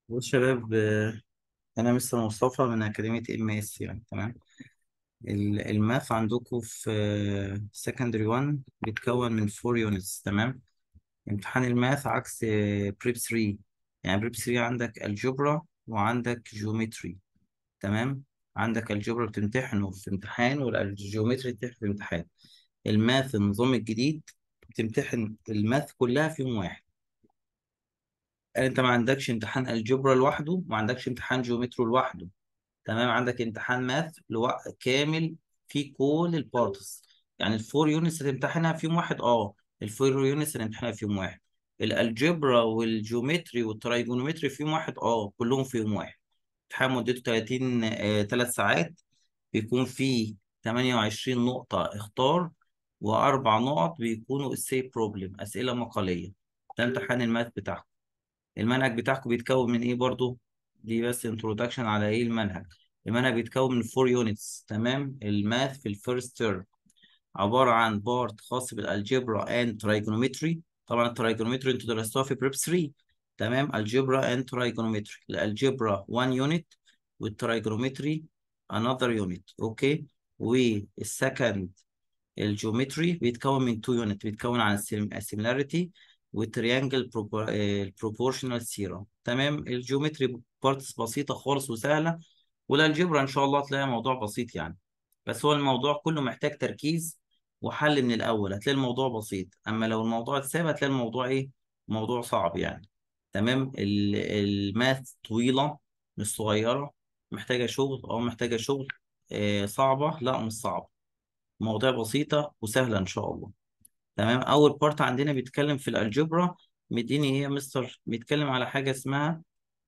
بص شباب آه، أنا مستر مصطفى من أكاديمية إم إس يعني تمام ال- الماث عندكم في سكندري 1 بيتكون من 4 يونتس تمام امتحان الماث عكس بريب 3 يعني بريب 3 عندك الجبرا وعندك جيومتري تمام عندك الجبرا بتمتحنه في امتحان والجيومتري بتمتحن في امتحان الماث النظام الجديد بتمتحن الماث كلها في يوم واحد يعني انت ما عندكش امتحان الجبرا لوحده وما عندكش امتحان جيومتري لوحده تمام عندك امتحان ماث لو... كامل في كل البارتس يعني الفور يونتس هتمتحنها في يوم واحد اه الفور يونتس هتمتحنها في يوم واحد الالجبرا والجيومتري والترايجونومتري في يوم واحد اه كلهم في يوم واحد امتحان مدته 30 آه 3 ساعات بيكون فيه 28 نقطة اختار وأربع نقط بيكونوا السي بروبلم أسئلة مقالية ده امتحان الماث بتاعكم المنهج بتاعكم بيتكون من ايه برضو دي بس انترودكشن على ايه المنهج المنهج بيتكون من 4 يونتس تمام الماث في الفيرست تيرم عبارة عن بارت خاص بالالجبرا اند ترايجونومتري طبعا الترايجونومتري انتوا درستوها في بريب 3 تمام الجبرا اند ترايجونومتري الالجبرا 1 يونت والترايجونومتري another يونت اوكي والسكند الجيومتري بيتكون من تو يونت بيتكون عن السيميلاريتي والتريانجل البروبورشنال ثيورم تمام الجيومتري بارتس بسيطه خالص وسهله والالجبرا ان شاء الله تلاقي موضوع بسيط يعني بس هو الموضوع كله محتاج تركيز وحل من الاول هتلاقي الموضوع بسيط اما لو الموضوع اتساب هتلاقي الموضوع ايه موضوع صعب يعني تمام ال- الماث طويله مش صغيره محتاجه شغل اه محتاجه شغل آه صعبه لا مش صعبه مواضيع بسيطة وسهلة إن شاء الله تمام أول بارت عندنا بيتكلم في الألجبرا مديني إيه يا مستر بيتكلم على حاجة اسمها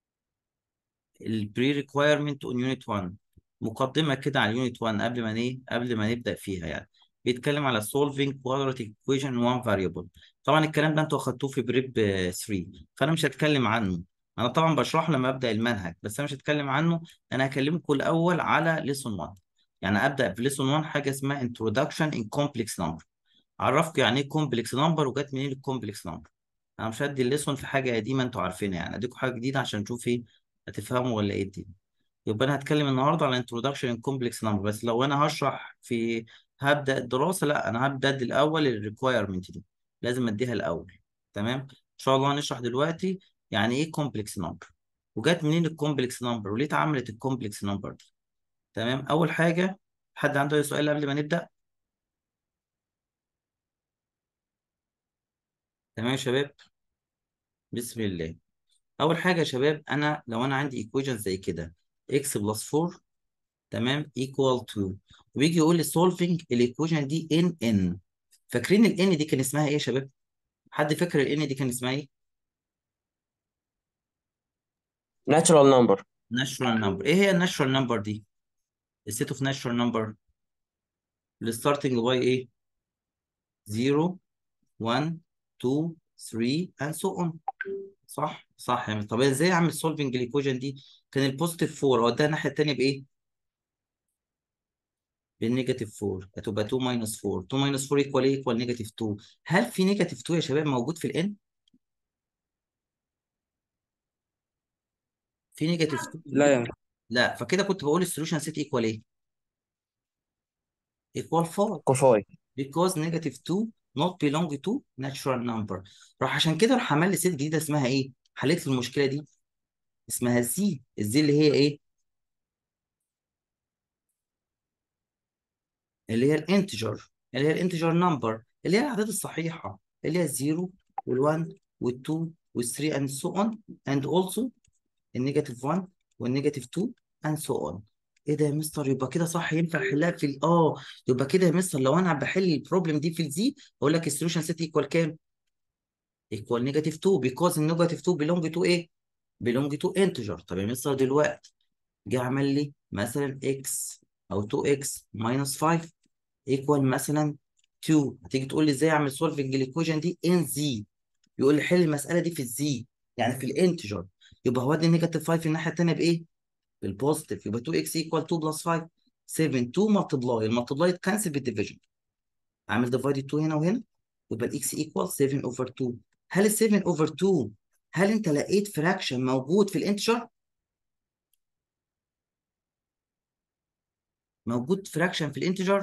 البري ريكوايرمنت اون يونت 1 مقدمة كده على يونت 1 قبل ما إيه قبل ما نبدأ فيها يعني بيتكلم على solving quadratic equation one variable طبعا الكلام ده انتوا اخدتوه في بريب 3 فانا مش هتكلم عنه انا طبعا بشرح لما ابدا المنهج بس انا مش هتكلم عنه انا هكلمكم الاول على lesson 1 يعني ابدا في lesson 1 حاجه اسمها introduction in complex number عرفكم يعني ايه كومبلكس نمبر وجت منين الكومبلكس نمبر انا مش هدي الليسون في حاجه قديمه انتوا عارفينها يعني اديكم حاجه جديده عشان نشوف ايه هتفهموا ولا ايه الدنيا يبقى انا هتكلم النهارده على introduction in complex number بس لو انا هشرح في هبدا الدراسه لا انا هبدا ادي الاول الريكويرمنت دي لازم اديها الاول تمام ان شاء الله هنشرح دلوقتي يعني ايه كومبلكس نمبر وجت منين الكومبلكس نمبر وليه اتعملت الكومبلكس نمبر دي تمام اول حاجه حد عنده اي سؤال قبل ما نبدا تمام يا شباب بسم الله اول حاجه يا شباب انا لو انا عندي ايكويشن زي كده x بلس 4 تمام equal to ويجي يقول لي solving الايكويشن دي ان ان فاكرين ال n دي كان اسمها ايه يا شباب حد فاكر ال n دي كان اسمها ايه natural number natural number ايه هي الناتشورال نمبر دي السيت اوف ناتشورال نمبر الستارتنج باي ايه 0 1 2 3 and so on صح صح يعني طب ازاي اعمل solving الايكويشن دي كان البوزيتيف 4 اوديها الناحيه الثانيه بايه بالنيجاتيف 4 هتبقى 2 ماينس 4 2 ماينس 4 ايكوال ايه ايكوال نيجاتيف 2 هل في نيجاتيف 2 يا شباب موجود في الان في نيجاتيف 2 لا يا لا فكده كنت بقول السوليوشن سيت ايكوال ايه ايكوال 4 كوفاي because negative 2 not belong to natural number راح عشان كده راح عمل لي سيت جديده اسمها ايه حليت لي المشكله دي اسمها الزي الزي اللي هي ايه اللي هي الانتجر اللي هي الانتجر نمبر اللي هي الاعداد الصحيحه اللي هي الزيرو وال1 وال2 وال3 and so on and also النيجاتيف 1 والنيجاتيف 2 and so on ايه ده يا مستر يبقى كده صح ينفع احلها في ال- اه يبقى كده يا مستر لو انا بحل البروبلم دي في الزي اقول لك السوليوشن سيت ايكوال كام؟ ايكوال نيجاتيف 2 because النيجاتيف 2 belong to ايه؟ belong to integer طب يا مستر دلوقتي جه عمل لي مثلا x او 2x minus 5 ايكوال مثلا 2 هتيجي تقول لي ازاي اعمل سولفنج الايكويشن دي ان زي يقول لي حل المساله دي في الزي يعني في الانتجر يبقى هو ادي نيجاتيف 5 الناحيه الثانيه بايه؟ بالبوزيتيف يبقى 2x ايكوال 2 بلس 5 7 2 ملتبلاي الملتبلاي تكنسل بالديفيجن عامل ديفايد 2 هنا وهنا يبقى الاكس ايكوال 7 اوفر 2 هل ال 7 اوفر 2 هل انت لقيت فراكشن موجود في الانتجر موجود فراكشن في الانتجر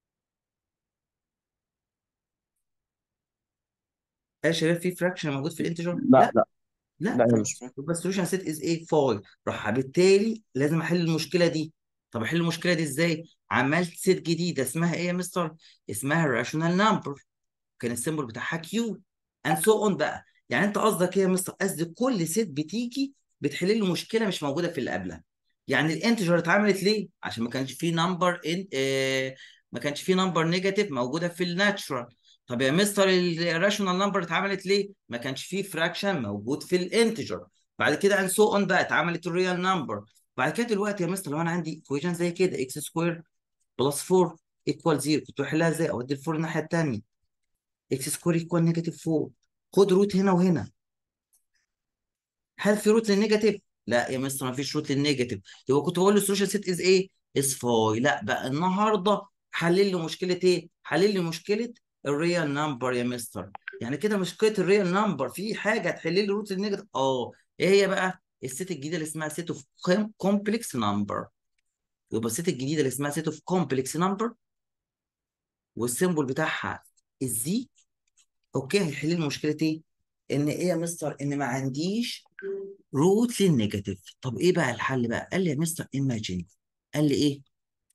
يا شباب في فراكشن موجود في الانتجر لا لا لا لا لا هي مش خلاص يبقى السوليوشن سيت از ايه 5 راح بالتالي لازم احل المشكله دي طب احل المشكله دي ازاي عملت سيت جديده اسمها ايه يا مستر اسمها راشونال نمبر كان السيمبل بتاعها كيو اند سو اون بقى يعني انت قصدك ايه يا مستر قصدي كل سيت بتيجي بتحل لي مشكله مش موجوده في اللي قبلها يعني الانتجر اتعملت ليه عشان ما كانش فيه نمبر ان آه ما كانش فيه نمبر نيجاتيف موجوده في الناتشرال طب يا مستر الراشونال نمبر اتعملت ليه ما كانش فيه فراكشن موجود في الانتجر بعد كده اند سو اون بقى اتعملت الريال نمبر بعد كده دلوقتي يا مستر لو انا عندي ايكويشن زي كده اكس سكوير بلس 4 ايكوال 0 كنت بحلها ازاي اودي الفور الناحيه الثانيه اكس سكوير ايكوال نيجاتيف 4 خد روت هنا وهنا هل في روت للنيجاتيف؟ لا يا مستر ما فيش روت للنيجاتيف يبقى كنت بقول له السوشيال سيت از ايه؟ از فاي لا بقى النهارده حلل لي مشكله ايه؟ حلل لي مشكله الريال نمبر يا مستر يعني كده مشكله الريال نمبر في حاجه تحل لي روت للنيجاتيف اه ايه هي بقى؟ الست الجديده اللي اسمها سيت اوف كومبلكس نمبر يبقى الست الجديده اللي اسمها سيت اوف كومبلكس نمبر والسيمبل بتاعها الزي اوكي هيحل لي مشكله ايه؟ ان ايه يا مستر ان ما عنديش روت للنيجاتيف طب ايه بقى الحل بقى قال لي يا مستر ايماجين قال لي ايه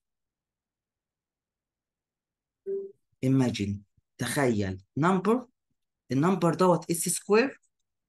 ايماجين تخيل نمبر النمبر دوت اس سكوير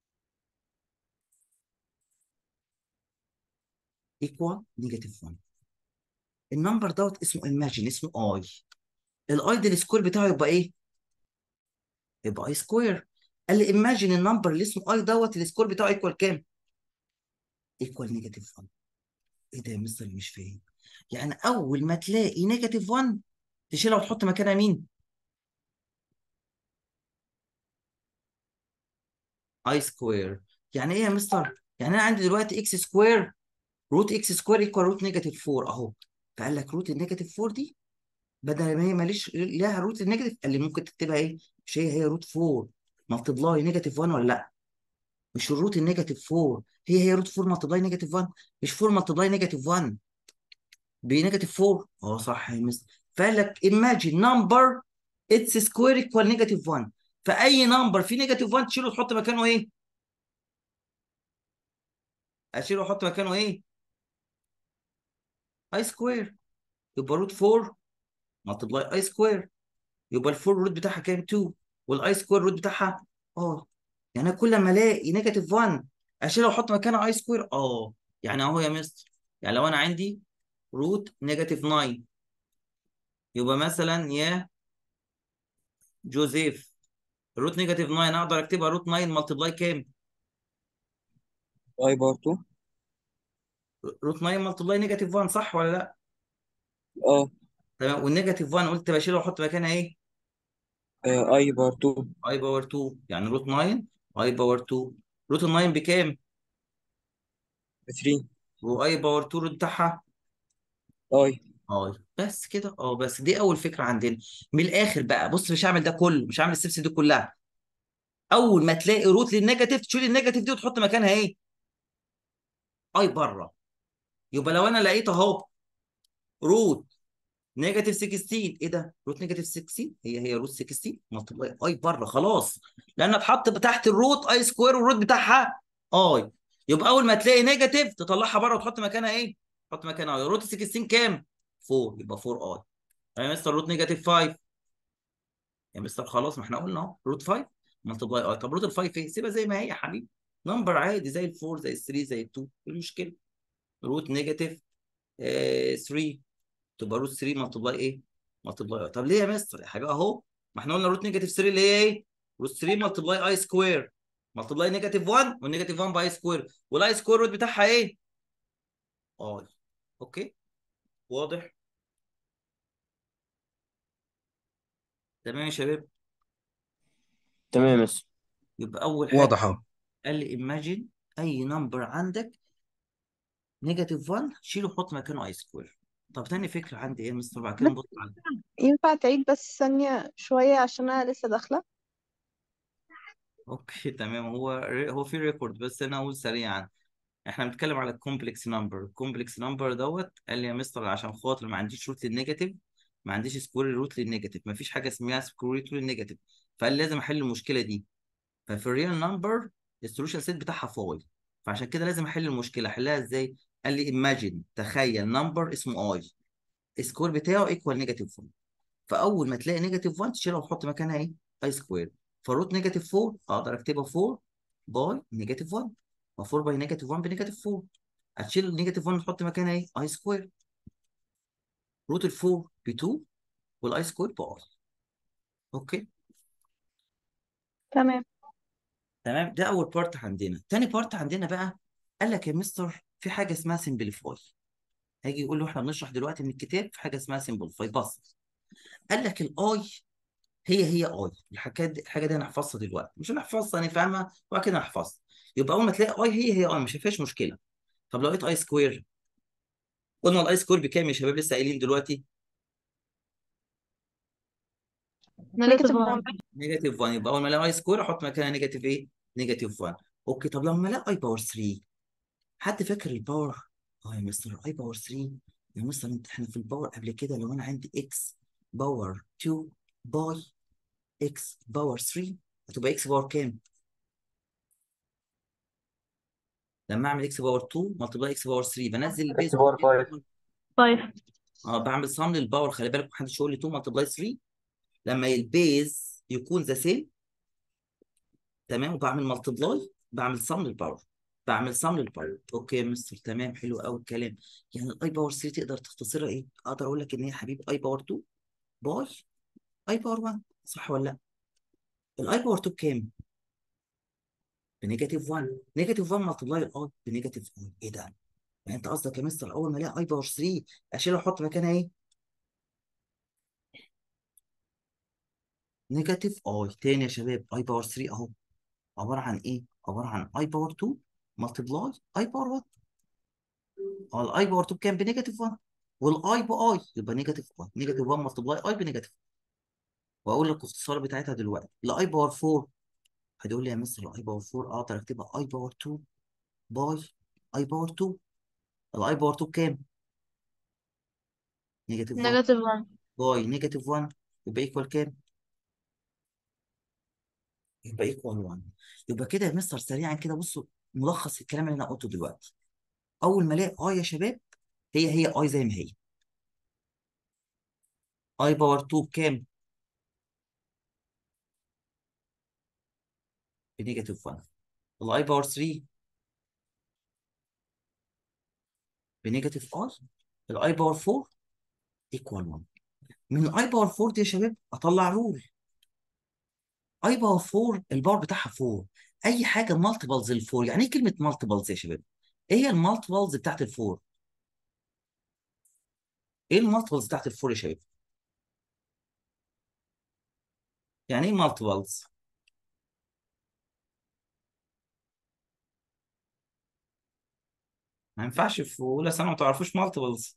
ايكوال نيجاتيف 1 النمبر دوت اسمه ايماجين اسمه اي الاي ده السكوير بتاعه يبقى ايه يبقى اي سكوير قال لي ايماجين النمبر اللي اسمه اي دوت السكوير بتاعه ايكوال كام ايكوال نيجاتيف 1 ايه ده يا مستر مش فاهم يعني اول ما تلاقي نيجاتيف 1 تشيلها وتحط مكانها مين اي سكوير يعني ايه يا مستر يعني انا عندي دلوقتي اكس سكوير روت اكس سكوير ايكوال روت نيجاتيف 4 اهو فقال لك روت النيجاتيف 4 دي بدل ما هي ماليش لها روت النيجاتيف قال لي ممكن تكتبها ايه مش هي هي روت 4 ملتبلاي نيجاتيف 1 ولا لا مش الروت النيجاتيف 4 هي هي روت 4 ملتبلاي نيجاتيف 1 مش 4 ملتبلاي نيجاتيف 1 بنيجاتيف 4 اه صح يا مستر فقال لك imagine number its square equal نيجاتيف 1 فاي نمبر فيه نيجاتيف 1 تشيله وتحط مكانه ايه؟ اشيله واحط مكانه ايه؟ اي سكوير يبقى روت 4 ملتبلاي اي سكوير يبقى الفور روت بتاعها كام 2 والاي سكوير روت بتاعها اه يعني انا كل ما الاقي نيجاتيف 1 اشيله واحط مكانها اي سكوير اه يعني اهو يا مستر يعني لو انا عندي روت نيجاتيف 9 يبقى مثلا يا جوزيف الروت نيجاتيف 9 اقدر اكتبها روت 9 ملتبلاي كام؟ اي بار 2 روت 9 ملتبلاي نيجاتيف 1 صح ولا لا؟ اه تمام والنيجاتيف 1 قلت بشيلها واحط مكانها ايه؟ آه، اي بار 2 اي باور 2 يعني روت 9 اي باور 2 روت ال 9 بكام؟ 3 واي باور 2 روت بتاعها اي اه بس كده اه بس دي اول فكره عندنا من الاخر بقى بص مش هعمل ده كله مش هعمل الستبس دي كلها اول ما تلاقي روت للنيجاتيف تشيل النيجاتيف دي وتحط مكانها ايه؟ اي بره يبقى لو انا لقيت اهو روت نيجاتيف 16 ايه ده؟ روت نيجاتيف 16 هي هي روت 16 ملتبلاي اي بره خلاص لان اتحط تحت الروت اي سكوير والروت بتاعها اي يبقى اول ما تلاقي نيجاتيف تطلعها بره وتحط مكانها ايه؟ تحط مكانها اي روت 16 كام؟ 4 يبقى 4 اي يا مستر روت نيجاتيف 5 يا مستر خلاص ما احنا قلنا اهو روت 5 ملتبلاي اي طب روت ال 5 ايه؟ سيبها زي ما هي يا حبيبي نمبر عادي زي ال 4 زي ال 3 زي ال 2 ايه المشكله؟ روت نيجاتيف 3 تبقى روت 3 ملتبلاي ايه؟ ملتبلاي اي طب ليه يا مستر؟ يا حبيبي اهو ما احنا قلنا روت نيجاتيف 3 اللي هي ايه؟ روت 3 ملتبلاي اي سكوير ملتبلاي نيجاتيف 1 والنيجاتيف 1 باي سكوير والاي سكوير روت بتاعها ايه؟ اي اوكي واضح؟ تمام يا شباب تمام يا مستر يبقى اول حاجه واضح اهو قال لي imagine اي نمبر عندك نيجاتيف 1 شيله وحط مكانه اي سكوير طب تاني فكره عندي ايه يا مستر بعد كده بس نبص على ينفع تعيد بس ثانية شوية عشان أنا لسه داخلة اوكي تمام هو هو في ريكورد بس انا اقول سريعا احنا بنتكلم على الكومبلكس نمبر الكومبلكس نمبر دوت قال لي يا مستر عشان خاطر ما عنديش روت للنيجاتيف ما عنديش سكوير روت للنيجاتيف ما فيش حاجه اسمها سكوير روت للنيجاتيف فقال لازم احل المشكله دي ففي الريال نمبر السولوشن سيت بتاعها فاضي فعشان كده لازم احل المشكله احلها ازاي قال لي imagine تخيل نمبر اسمه اي السكوير بتاعه ايكوال نيجاتيف 1 فاول ما تلاقي نيجاتيف 1 تشيلها وتحط مكانها ايه اي سكوير فروت نيجاتيف 4 اقدر اكتبها 4 باي نيجاتيف 1 و4 باي نيجاتيف 1 بنيجاتيف 4 هتشيل النيجاتيف 1 وتحط مكانها ايه اي سكوير روت ال 4 ب 2 والاي سكوير باي اوكي تمام تمام ده اول بارت عندنا تاني بارت عندنا بقى قال لك يا مستر في حاجه اسمها سمبليفاي هيجي يقول له احنا بنشرح دلوقتي من الكتاب في حاجه اسمها سمبليفاي بس قال لك الاي هي هي اي الحكايه دي الحاجه دي هنحفظها دلوقتي مش هنحفظها هنفهمها وبعد كده نحفظها يبقى اول ما تلاقي اي هي هي اي مش فيهاش مشكله طب لو لقيت اي سكوير قلنا الاي سكوير بكام يا شباب لسه قايلين دلوقتي نيجاتيف 1 نيجاتيف 1 يبقى اول ما الاقي اي سكوير احط مكانها نيجاتيف ايه نيجاتيف 1 اوكي طب لما الاقي اي باور 3 حد فاكر الباور اه يا مستر اي باور 3 يا مستر انت احنا في الباور قبل كده لو انا عندي اكس باور 2 باي اكس باور 3 هتبقى اكس باور كام لما اعمل اكس باور 2 ملتبلاي اكس باور 3 بنزل البيز اكس باور 5 5 اه بعمل صم للباور خلي بالك محدش يقول لي 2 ملتبلاي 3 لما البيز يكون ذا سيم تمام وبعمل ملتبلاي بعمل صم للباور بعمل صم للباور اوكي يا مستر تمام حلو قوي الكلام يعني الاي باور 3 تقدر تختصرها ايه؟ اقدر اقول لك ان هي يا حبيبي اي باور 2 باي اي باور 1 صح ولا لا؟ الاي باور 2 بكام؟ بنيجاتيف 1 نيجاتيف 1 ملتبلاي الاي بنيجاتيف 1 ايه ده؟ يعني انت قصدك يا مستر اول ما الاقي اي باور 3 اشيلها واحط مكانها ايه؟ نيجاتيف اي تاني يا شباب اي باور 3 اهو عباره عن ايه؟ عباره عن اي باور 2 ملتبلاي اي باور 1 اه الاي باور 2 بكام؟ بنيجاتيف 1 والاي باي يبقى نيجاتيف 1 نيجاتيف 1 ملتبلاي اي بنيجاتيف واقول لك الاختصار بتاعتها دلوقتي الاي باور 4 هتقول لي يا مستر الاي باور 4 اقدر اكتبها اي باور 2 باي اي باور 2 الاي باور 2 بكام؟ نيجاتيف 1 نيجاتيف 1 باي نيجاتيف 1 يبقى ايكوال كام؟ يبقى ايكوال 1 يبقى كده يا مستر سريعا كده بصوا ملخص الكلام اللي انا قلته دلوقتي اول ما الاقي اي يا شباب هي هي اي زي ما هي اي باور 2 بكام؟ بنيجاتيف 1 الاي باور 3 بنيجاتيف اي الاي باور 4 ايكوال 1 من الاي باور 4 دي يا شباب اطلع رول اي باور 4 الباور بتاعها 4 اي حاجه مالتيبلز ال 4 يعني ايه كلمه مالتيبلز يا شباب؟ ايه هي المالتيبلز بتاعت ال 4 ايه المالتيبلز بتاعت ال 4 يا شباب؟ يعني ايه مالتيبلز؟ ما ينفعش في اولى سنه ما تعرفوش مالتيبلز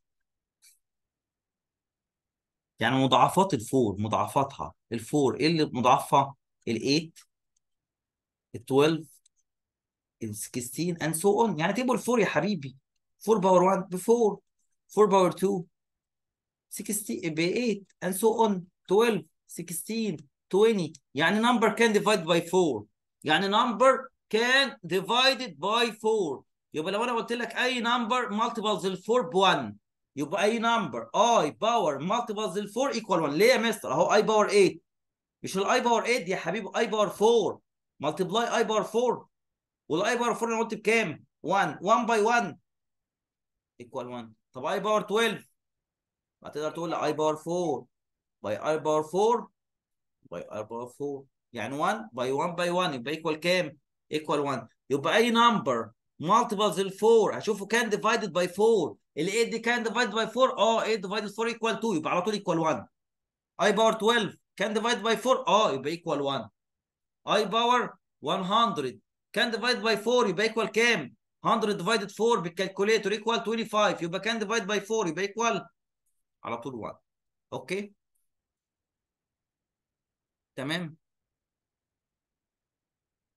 يعني مضاعفات الفور مضاعفاتها الفور ايه اللي مضاعفها؟ ال 8 ال 12 ال 16 and so on يعني تبقوا الفور يا حبيبي 4 باور 1 ب 4 4 باور 2 16 ب 8 and so on 12 16 20 يعني number can divide by 4 يعني number can divided by 4 يبقى لو انا قلت لك اي number multiples ال 4 ب 1 يبقى اي number i باور multiples ال 4 equal 1 ليه يا مستر اهو i باور 8 مش الاي باور 8 يا حبيبي i باور 4 multiply i باور 4 والاي باور 4 انا قلت بكام 1 1 باي 1 equal 1 طب i باور 12 هتقدر تقول لي i باور 4 باي i باور 4 باي i باور 4 يعني 1 باي 1 باي 1 يبقى equal كام equal 1 يبقى اي نمبر multiples ال 4 هشوفه كان divided by 4 ال 8 دي كان divided by 4 اه 8 divided 4 equal 2 يبقى على طول equal 1 i باور 12 كان divided by 4 اه يبقى equal 1 i باور 100 كان divided by 4 يبقى equal كام 100 divided 4 بالكالكوليتور equal 25 يبقى كان divided by 4 يبقى equal على طول 1 اوكي تمام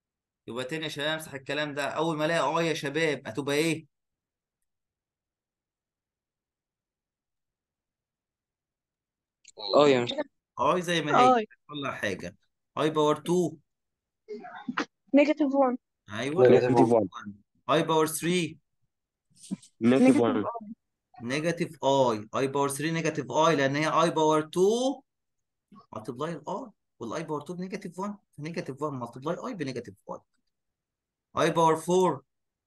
يبقى تاني يا شباب امسح الكلام ده اول ما الاقي اه يا شباب هتبقى ايه اه يا مستر اي زي ما هي اي طلع حاجه اي باور 2 نيجاتيف 1 ايوه نيجاتيف 1 اي باور 3 نيجاتيف نيجاتيف 1 نيجاتيف اي اي باور 3 نيجاتيف اي لان هي اي باور 2 ملتبلاي الاي والاي باور 2 بنيجاتيف 1 نيجاتيف 1 ملتبلاي اي بنيجاتيف اي اي باور 4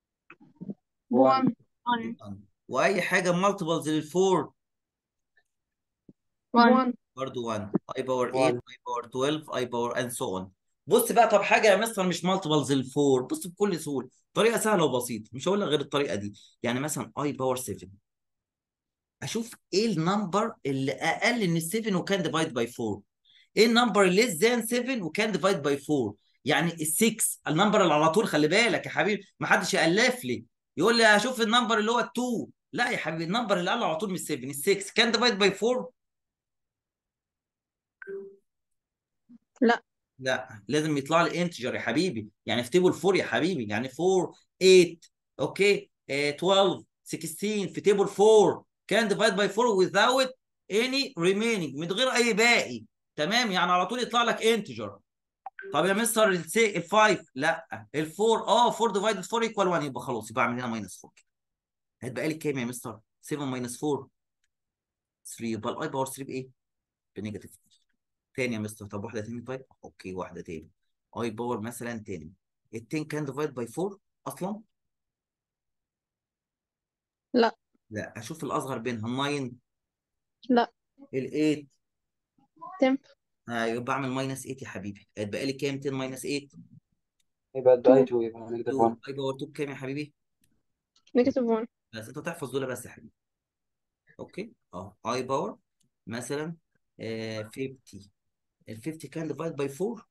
1 واي حاجه مالتيبلز للفور 1 برضه 1 اي باور 8 1. اي باور 12 اي باور اند سو اون بص بقى طب حاجه يا مستر مش مالتيبلز للفور بص بكل سهوله طريقه سهله وبسيطه مش هقول لك غير الطريقه دي يعني مثلا اي باور 7 اشوف ايه النمبر اللي اقل من ال 7 وكان ديفايد باي 4 ايه النمبر اللي less than 7 وكان ديفايد باي 4 يعني ال 6 النمبر اللي على طول خلي بالك يا حبيبي ما حدش يالف لي يقول لي اشوف النمبر اللي هو ال 2 لا يا حبيبي النمبر اللي قال على طول من 7 ال 6 كان ديفايد باي 4 لا لا لازم يطلع لي انتجر يا حبيبي يعني في تيبل 4 يا حبيبي يعني 4 8 اوكي آه 12 16 في تيبل 4 كان ديفايد باي 4 without any remaining من غير اي باقي تمام يعني على طول يطلع لك انتجر طب يا مستر ال 5 لا ال 4 اه 4 ديفايدد 4 ايكوال 1 يبقى خلاص يبقى اعمل هنا ماينس 4 هتبقى لي كام يا مستر 7 ماينس 4 3 يبقى الاي باور 3 بايه؟ بنيجاتيف تاني يا مستر طب واحده تاني طيب اوكي واحده تاني اي باور مثلا تاني ال 10 كان ديفايد باي 4 اصلا لا لا اشوف الاصغر بينها 9 لا ال 8 10 آه يبقى اعمل ماينس 8 يا حبيبي هيتبقى لي كام 10 ماينس 8 يبقى الداي 2 يبقى نيجاتيف 1 2 اي باور 2 بكام يا حبيبي نيجاتيف 1 بس انت تحفظ دول بس يا حبيبي اوكي اه اي باور مثلا آه 50 ال 50 كان ديفايد باي 4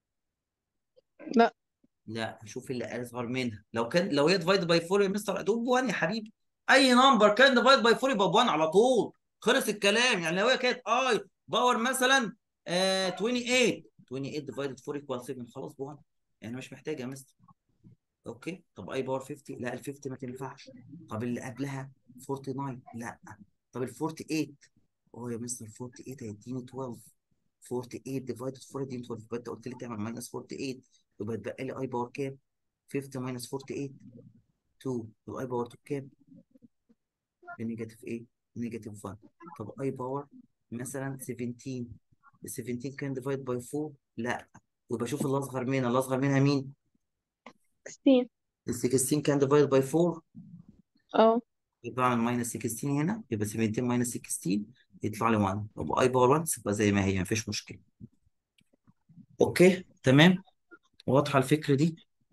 لا لا شوف اللي اصغر منها لو كان لو هي ديفايد باي 4 يا مستر هتقول ب 1 يا حبيبي اي نمبر كان ديفايد باي 4 يبقى ب 1 على طول خلص الكلام يعني لو هي كانت اي باور مثلا آه 28 28 ديفايدد 4 ايكوال 7 خلاص ب 1 يعني مش محتاجه يا مستر اوكي طب اي باور 50 لا ال 50 ما تنفعش طب اللي قبلها 49 لا طب ال 48 اه يا مستر 48 هيديني 12 48 ديفايدد 4 يديني 12 يبقى انت قلت لي تعمل ماينس 48 يبقى اتبقى لي اي باور كام 50 ماينس 48 2 والاي باور 2 كام بنيجاتيف ايه نيجاتيف 1 طب اي باور مثلا 17 ال 17 كان ديفايد باي 4 لا يبقى شوف اللي اصغر منها اللي اصغر منها مين 16 ال 16 كان ديفايد باي 4 اه يبقى اعمل ماينس 16 هنا يبقى 17 ماينس 16 يطلع لي 1 يبقى اي باور 1 تبقى زي ما هي مفيش مشكله اوكي تمام واضحه الفكره دي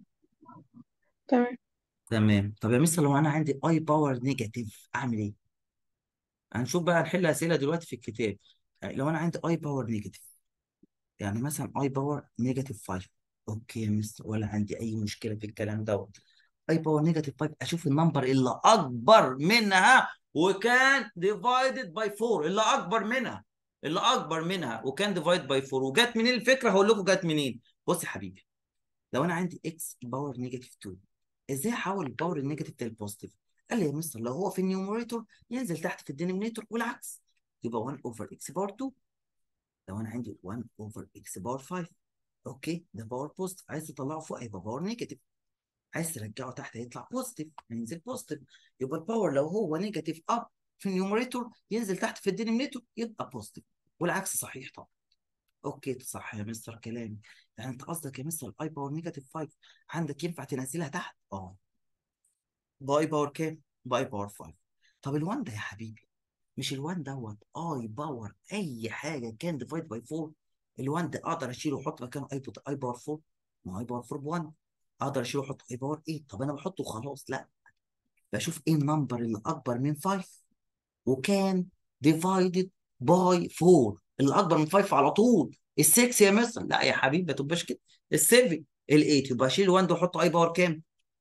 تمام تمام طب يا مستر لو انا عندي اي باور نيجاتيف اعمل ايه هنشوف بقى هنحل اسئله دلوقتي في الكتاب يعني لو انا عندي اي باور نيجاتيف يعني مثلا اي باور نيجاتيف 5 اوكي يا مستر ولا عندي اي مشكله في الكلام دوت اي باور نيجاتيف 5 اشوف النمبر اللي اكبر منها وكان ديفايدد باي 4 اللي اكبر منها اللي اكبر منها وكان ديفايد باي 4 وجت منين الفكره هقول لكم جت منين بص يا حبيبي لو انا عندي اكس باور نيجاتيف 2 ازاي احول الباور النيجاتيف للبوزيتيف قال لي يا مستر لو هو في النيوميريتور ينزل تحت في الدينومينيتور والعكس يبقى 1 اوفر اكس باور 2 لو انا عندي 1 اوفر اكس باور 5 اوكي ده باور بوزيتيف عايز تطلعه فوق هيبقى باور نيجاتيف عايز ترجعه تحت هيطلع بوزيتيف هينزل بوزيتيف يبقى الباور لو هو نيجاتيف اب في النيوميريتور ينزل تحت في الدينومينيتور يبقى بوزيتيف والعكس صحيح طبعا اوكي صح يا مستر كلامي يعني انت قصدك يا مستر الاي باور نيجاتيف 5 عندك ينفع تنزلها تحت اه باي باور كام باي باور 5 طب ال1 ده يا حبيبي مش ال1 دوت اي باور اي حاجه كان ديفايد باي 4 ال1 ده اقدر اشيله واحط مكانه اي اي باور 4 ما اي باور 4 ب1 اقدر اشيله واحط اي باور 8 طب انا بحطه خلاص لا بشوف ايه النمبر اللي اكبر من 5 وكان ديفايدد باي 4 اللي اكبر من 5 على طول ال6 يا مستر لا يا حبيبي ما تبقاش كده ال7 ال8 يبقى اشيل ال1 ده واحط اي باور كام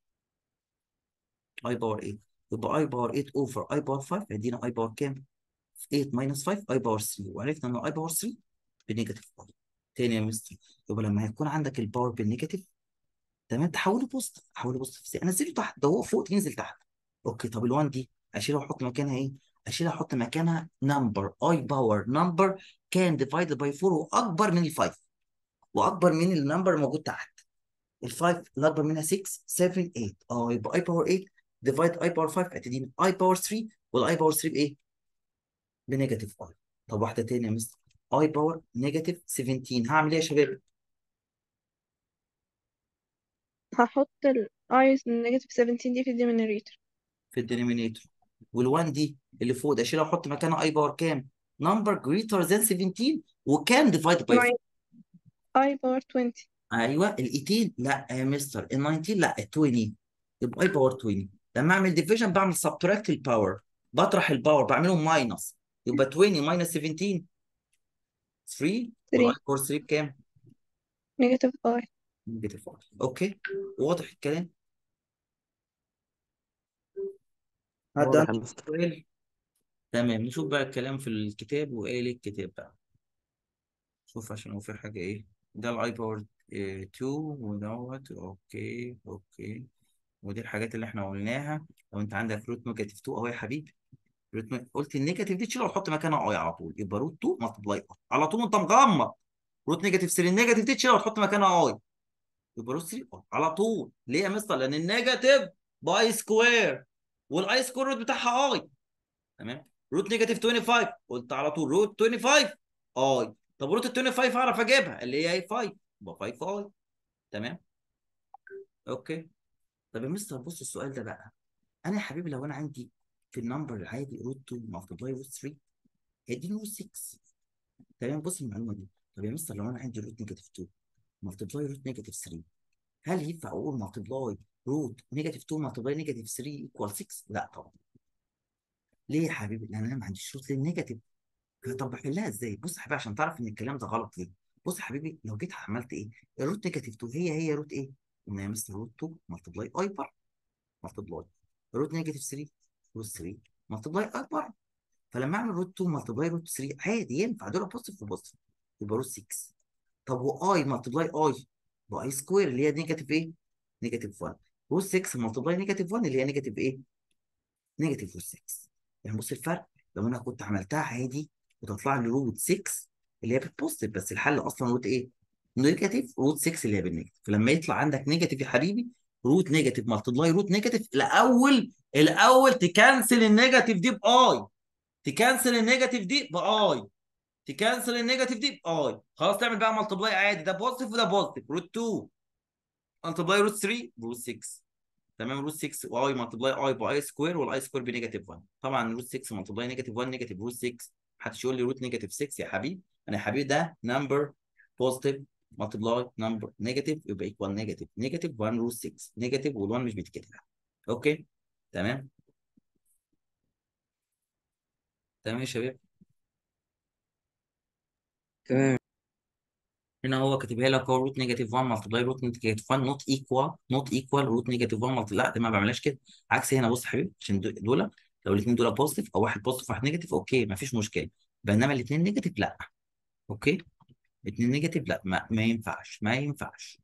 اي باور 8 يبقى اي باور 8 اوفر اي باور 5 هيدينا اي باور كام 8 ماينس 5 اي باور 3 وعرفنا ان اي باور 3 بنيجاتيف باور تاني يا مستر يبقى لما هيكون عندك الباور بالنيجاتيف تمام تحوله بوزيتيف احوله بوزيتيف ازاي انزله تحت ده هو فوق تنزل تحت اوكي طب ال1 دي اشيلها واحط مكانها ايه اشيلها احط مكانها نمبر اي باور نمبر كان ديفايدد باي 4 واكبر من ال5 واكبر من النمبر الموجود تحت ال5 الاكبر منها 6 7 8 اه يبقى اي باور 8 ديفايد اي باور 5 هتديني اي باور 3 والاي باور 3 بايه بنيجاتيف اي طب واحده تانيه يا مستر اي باور نيجاتيف 17 هعمل ايه يا شباب هحط ال i negative 17 دي في الديمينيريتور في الدينومينيتور وال1 دي اللي فوق ده اشيلها واحط مكانها اي باور كام نمبر جريتر ذان 17 وكان ديفايد باي 4 i باور 20 ايوه ال 18 لا يا مستر ال 19 لا ال 20 يبقى اي باور 20 لما اعمل ديفيجن بعمل سبتراكت الباور بطرح الباور بعملهم ماينس يبقى 20 ماينس 17 3 والاي 3 باور 3 بكام؟ negative i نيجاتيف 5 اوكي واضح الكلام؟ حد واضح يا عنده مستر سؤال؟ تمام نشوف بقى الكلام في الكتاب وايه ليه الكتاب بقى شوف عشان هو في حاجة ايه ده الاي باور 2 ودوت اوكي اوكي ودي الحاجات اللي احنا قلناها لو انت عندك روت نيجاتيف 2 اهو يا حبيبي روت ن- قلت النيجاتيف دي تشيلها وتحط مكانها اي على طول يبقى روت 2 ملتبلاي اي على طول انت مغمض روت نيجاتيف 3 النيجاتيف دي تشيلها وتحط مكانها اي يبقى روت 3 اي على طول ليه يا مستر لان النيجاتيف باي سكوير والاي سكوير روت بتاعها اي تمام روت نيجاتيف 25 قلت على طول روت 25 اي طب روت ال 25 اعرف اجيبها اللي هي 5 يبقى 5 اي تمام اوكي طب يا مستر بص السؤال ده بقى انا يا حبيبي لو انا عندي في النمبر العادي روت 2 ملتبلاي روت 3 هيديني روت 6 تمام بص المعلومه دي طب يا مستر لو انا عندي روت نيجاتيف 2 ملتبلاي روت نيجاتيف 3 هل ينفع اقول ملتبلاي روت نيجاتيف 2 ملتبلاي نيجاتيف 3 ايكوال 6 لا طبعا ليه يا حبيبي لان انا ما عنديش روت للنيجاتيف طب بحلها ازاي بص يا حبيبي عشان تعرف ان الكلام ده غلط ليه بص يا حبيبي لو جيت عملت ايه الروت نيجاتيف 2 هي هي روت ايه ان يا مستر روت 2 ملتبلاي اي بار ملتبلاي روت نيجاتيف 3 روت 3 ملتبلاي اي بار فلما اعمل روت 2 ملتبلاي روت 3 عادي ينفع دول بوزيتيف وبوزيتيف يبقى روت 6 طب واي ملتبلاي اي باي سكوير اللي هي نيجاتيف ايه؟ نيجاتيف 1 روت 6 ملتبلاي نيجاتيف 1 اللي هي نيجاتيف ايه؟ نيجاتيف روت 6 يعني بص الفرق لو انا كنت عملتها عادي وتطلع لي روت 6 اللي هي بالبوزيتيف بس الحل اصلا روت ايه؟ نيجاتيف روت 6 اللي هي بالنيجاتيف فلما يطلع عندك نيجاتيف يا حبيبي روت نيجاتيف ملتبلاي روت نيجاتيف الاول الاول تكنسل النيجاتيف دي باي تكنسل النيجاتيف دي باي تكنسل النيجاتيف دي باي خلاص تعمل بقى ملتبلاي عادي ده بوزيتيف وده بوزيتيف روت 2 ملتبلاي روت 3 بروت 6 تمام روت 6 واي ملتبلاي اي باي سكوير والاي سكوير بنيجاتيف 1 طبعا روت 6 ملتبلاي نيجاتيف 1 نيجاتيف روت 6 محدش يقول لي روت نيجاتيف 6 يا حبيبي انا يا حبيبي ده نمبر بوزيتيف ملتبلاي نمبر نيجاتيف يبقى ايكوال نيجاتيف نيجاتيف 1 روت 6 نيجاتيف وال1 مش بيتكتب اوكي تمام تمام يا شباب تمام هنا هو كاتبها لك هو روت نيجاتيف 1 ملتبلاي روت نيجاتيف 1 نوت ايكوال نوت ايكوال روت نيجاتيف 1 ملتبلاي لا ده ما بعملهاش كده عكس هنا بص يا حبيبي عشان دول دول- لو الاثنين دول بوزيتيف او واحد بوزيتيف وواحد نيجاتيف اوكي ما فيش مشكله بينما الاثنين نيجاتيف لا اوكي الاثنين نيجاتيف لا ما, ما ينفعش ما ينفعش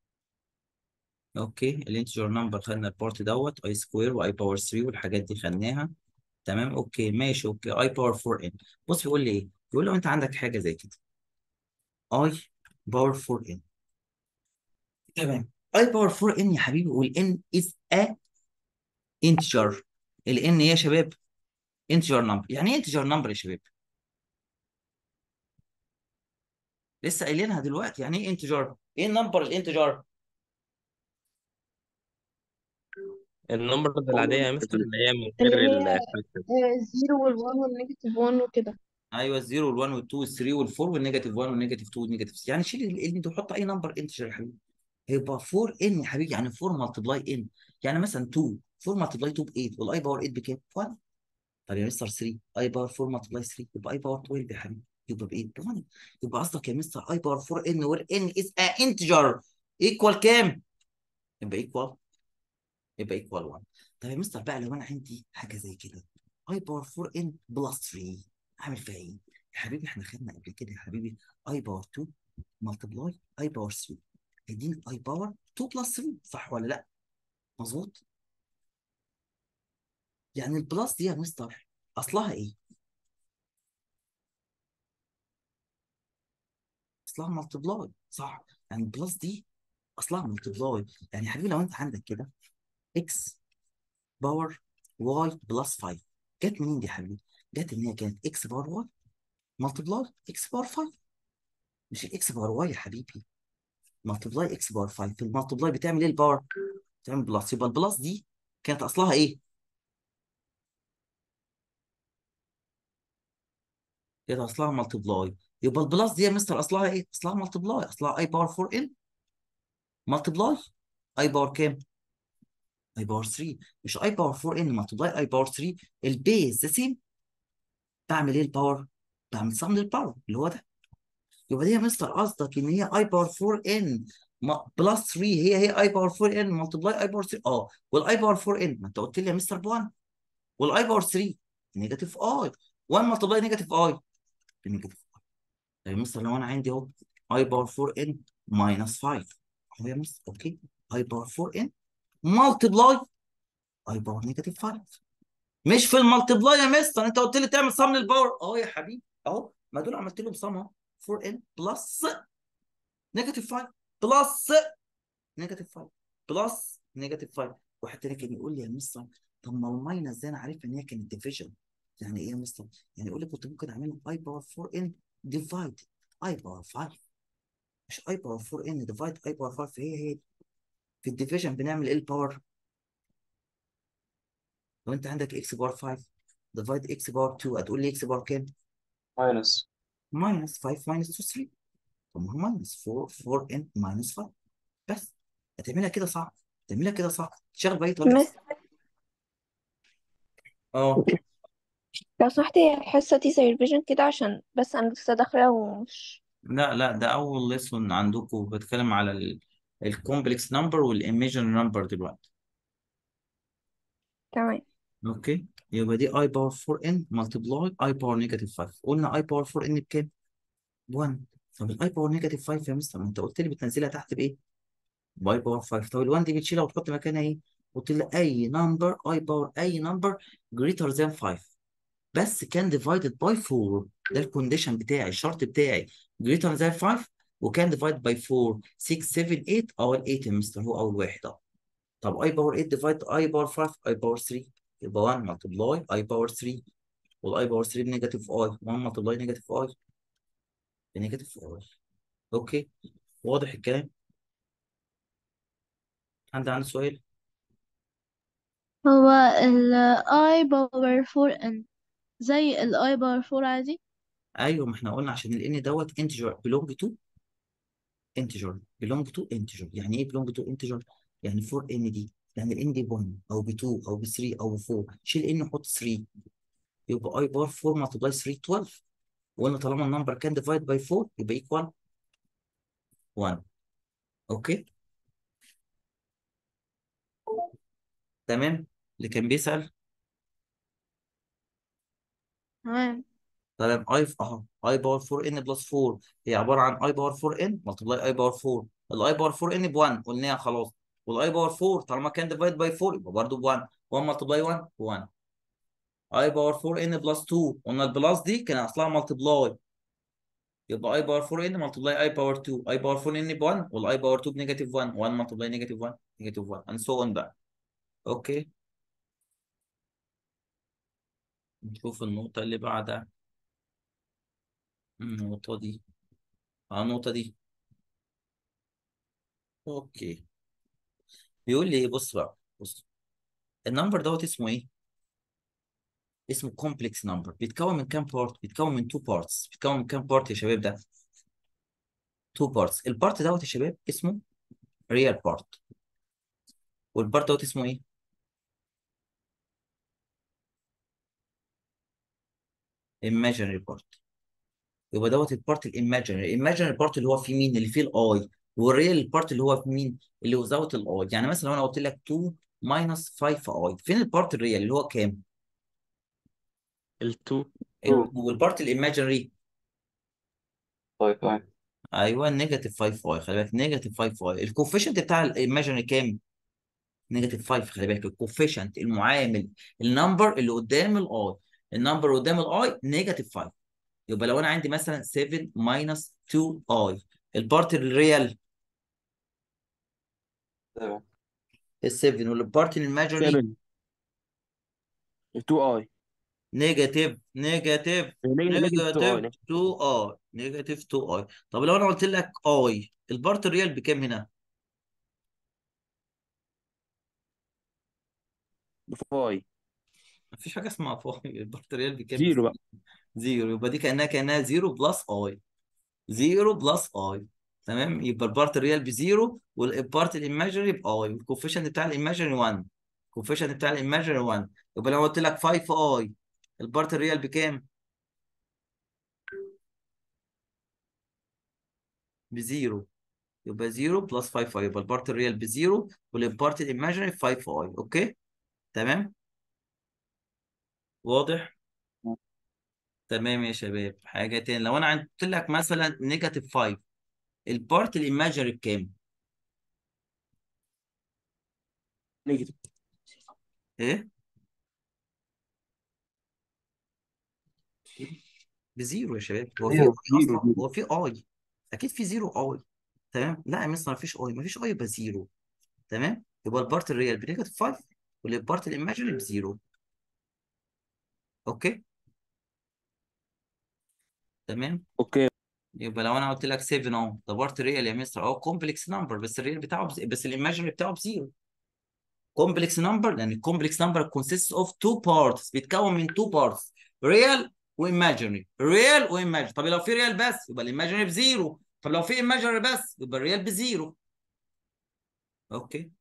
اوكي الانتجر نمبر خدنا البارت دوت اي سكوير واي باور 3 والحاجات دي خدناها تمام اوكي ماشي اوكي اي باور 4 ان بص بيقول لي ايه بيقول لو انت عندك حاجه زي كده اي باور 4 ان تمام اي باور 4 ان يا حبيبي والان از ا انتجر الان يا شباب انتجر نمبر يعني ايه انتجر نمبر يا شباب لسه قايلينها دلوقتي يعني ايه انتجر ايه النمبر الانتجر النمبر العادية يا مستر اللي هي من اللي غير هي الفاكتور الزيرو والوان والنيجاتيف وان وكده ايوه الزيرو وال1 وال2 وال3 وال4 والنيجاتيف 1 والنيجاتيف 2 والنيجاتيف 6 يعني شيل ال دي وحط اي نمبر انتجر يا حبيبي هيبقى 4 ان يا حبيبي يعني 4 ملتبلاي ان يعني مثلا 2 4 ملتبلاي 2 ب 8 والاي باور 8 بكام؟ 1 طب يا مستر 3 اي باور 4 ملتبلاي 3 يبقى اي باور 12 يا حبيبي يبقى ب 8 ب 1 يبقى قصدك يا مستر اي باور 4 ان وير ان از ا انتجر ايكوال كام؟ يبقى ايكوال يبقى ايكوال 1 طب يا مستر بقى لو انا عندي حاجه زي كده اي باور 4 ان بلس 3 اعمل فيها ايه؟ يا حبيبي احنا خدنا قبل كده يا حبيبي اي باور 2 ملتبلاي اي باور 3 هيديني اي باور 2 بلس 3 صح ولا لا مظبوط يعني البلس دي يا مستر اصلها ايه اصلها ملتبلاي صح يعني البلس دي اصلها ملتبلاي يعني يا حبيبي لو انت عندك كده اكس باور واي بلس 5 جت منين دي يا حبيبي جت ان هي كانت اكس باور واي ملتبلاي اكس باور 5 مش الاكس باور واي يا حبيبي ملتبلاي اكس باور 5 في الملتبلاي بتعمل ايه الباور بتعمل بلس يبقى البلس دي كانت اصلها ايه كده اصلها ملتبلاي يبقى البلس دي يا مستر اصلها ايه اصلها ملتبلاي اصلها اي باور 4 ان ملتبلاي اي باور كام اي باور 3 مش اي باور 4 ان ملتبلاي اي باور 3 البيز ذا سيم بعمل ايه الباور بعمل سم للباور اللي هو ده يبقى دي يا مستر قصدك ان هي اي باور 4 ان بلس 3 هي هي اي باور 4 ان ملتبلاي اي باور 3 اه والاي باور 4 ان ما انت قلت لي يا مستر ب 1 والاي باور 3 نيجاتيف اي 1 ملتبلاي نيجاتيف اي بنيجاتيف اي طيب يا مستر لو انا عندي اهو اي باور 4 ان ماينس 5 اهو يا مستر اوكي اي باور 4 ان ملتبلاي اي باور نيجاتيف 5 مش في الملتبلاي يا مستر انت قلت لي تعمل صم للباور اهو يا حبيبي اهو ما دول عملت لهم صم اهو 4 ان بلس نيجاتيف 5 بلس نيجاتيف 5 بلس نيجاتيف 5 واحد تاني كان يقول لي يا مستر طب ما الماينس دي انا عارف ان هي كانت ديفيجن يعني ايه يا مستر؟ يعني يقول لي كنت ممكن اعملها اي باور 4 ان ديفايد اي باور 5 مش اي باور 4 ان ديفايد اي باور 5 هي هي في الديفيجن بنعمل ايه الباور؟ لو انت عندك اكس باور 5 ديفايد اكس باور 2 هتقول لي اكس باور كام؟ ماينس ماينس 5 ماينس 2 3 طب ما هو ماينس 4 4 ان ماينس 5 بس هتعملها كده صح تعملها كده صح تشغل بقى طريقه مس اه لو سمحت هي الحصة دي زي الفيجن كده عشان بس أنا لسه داخلة ومش لا لا ده اول ليسون عندكم بتكلم على الكومبلكس نمبر والايميجن نمبر دلوقتي تمام اوكي يبقى دي اي باور 4 ان ملتبلاي اي باور نيجاتيف 5 قلنا اي باور 4 ان بكام؟ ب 1 طب الاي باور نيجاتيف 5 يا مستر ما انت قلت لي بتنزلها تحت بايه؟ باي باور 5 طب ال1 دي بتشيلها وتحط مكانها ايه؟ قلت لي اي نمبر اي باور اي نمبر greater than 5 بس كان divided by 4 ده الكونديشن بتاعي الشرط بتاعي greater than 5 وكان divided by 4 6 7 8 او ال 8 يا مستر هو اول واحد اهو طب اي باور 8 divided اي باور 5 اي باور 3 يبقى 1 multiply اي باور 3 والاي باور 3 بنيجاتيف اي 1 multiply نيجاتيف اي بنيجاتيف اي اوكي واضح الكلام حد عنده سؤال هو ال I باور 4n زي ال I باور 4 عادي ايوه ما احنا قلنا عشان ال n دوت integer belong to integer belong to integer يعني ايه belong to integer يعني 4n دي يعني ال n دي ب 1 او ب 2 او ب 3 او ب 4 شيل n وحط 3 يبقى i باور 4 multiply 3 12 وقلنا طالما النمبر كان divide by 4 يبقى equal 1 اوكي تمام اللي كان بيسأل تمام طيب اي اهو اي باور 4 ان بلس 4 هي عباره عن اي باور 4 ان ملتبلاي اي باور 4 الاي باور 4 ان ب 1 قلناها خلاص والاي باور 4 طالما كان ديفايد باي 4 يبقى برضه ب 1 1 ملتبلاي 1 ب 1 اي باور 4 ان بلس 2 قلنا البلس دي كان اصلها ملتبلاي يبقى اي باور 4 ان ملتبلاي اي باور 2 اي باور 4 ان ب 1 والاي باور 2 بنيجاتيف 1 1 ملتبلاي نيجاتيف 1 نيجاتيف 1 and so on بقى اوكي نشوف النقطه اللي بعدها النقطه دي اه النقطه دي اوكي بيقول لي ايه بص بقى بص النمبر دوت اسمه ايه اسمه كومبلكس نمبر بيتكون من كام بارت بيتكون من تو بارتس بيتكون من كام بارت يا شباب ده تو بارتس البارت دوت يا شباب اسمه ريال بارت والبارت دوت اسمه ايه imaginary بارت يبقى دوت البارت الايماجينري الايماجينري بارت اللي هو فيه مين اللي فيه الاي والريال بارت اللي هو في مين اللي هو زاويه الاي يعني مثلا لو انا قلت لك 2 minus 5 اي فين البارت الريال اللي هو كام ال 2 2 والبارت الايماجينري طيب طيب ايوه نيجاتيف 5 واي خلي بالك نيجاتيف 5 واي الكوفيشنت بتاع الايماجينري كام؟ نيجاتيف 5 خلي بالك الكوفيشنت المعامل النمبر اللي قدام الاي النمبر اللي قدام الاي نيجاتيف 5 يبقى لو انا عندي مثلا 7 ماينس 2 اي البارت الريال تمام ال 7 والبارت الايماجينري 7 2 اي نيجاتيف نيجاتيف نيجاتيف 2 اي نيجاتيف 2 اي نيجاتيف 2 اي طب لو انا قلت لك اي البارت الريال بكام هنا؟ بفاي مفيش حاجه اسمها فاي البارت الريال بكام؟ زيرو بقى زيرو يبقى دي كانها كانها زيرو بلس اي زيرو بلس اي تمام يبقى البارت الريال بزيرو والبارت الايماجينري باي والكوفيشنت بتاع الايماجينري 1 الكوفيشنت بتاع الايماجينري 1 يبقى لو قلت لك 5 اي البارت الريال بكام؟ بزيرو يبقى 0 بلس 5 اي يبقى البارت الريال بزيرو والبارت الايماجينري 5 اي اوكي تمام واضح تمام يا شباب حاجه تاني لو انا قلت لك مثلا نيجاتيف 5 البارت الايماجينري بكام؟ نيجاتيف ايه؟ بزيرو يا شباب هو في زيرو اي زيرو اصلا زيرو هو في اي اكيد في زيرو اي تمام لا يا مستر مفيش اي مفيش اي يبقى زيرو تمام يبقى البارت الريال بنيجاتيف 5 والبارت الايماجينري بزيرو اوكي تمام اوكي يبقى لو انا قلت لك 7 اهو ده بارت ريال يا مستر اهو كومبلكس نمبر بس الريال بتاعه بز... بس الايماجينري بتاعه بزيرو كومبلكس نمبر لان الكومبلكس نمبر consists of two parts بيتكون من two parts ريال وايماجينري ريال وايماجينري طب لو في ريال بس يبقى الايماجينري بزيرو طب لو في ايماجينري بس يبقى الريال بزيرو اوكي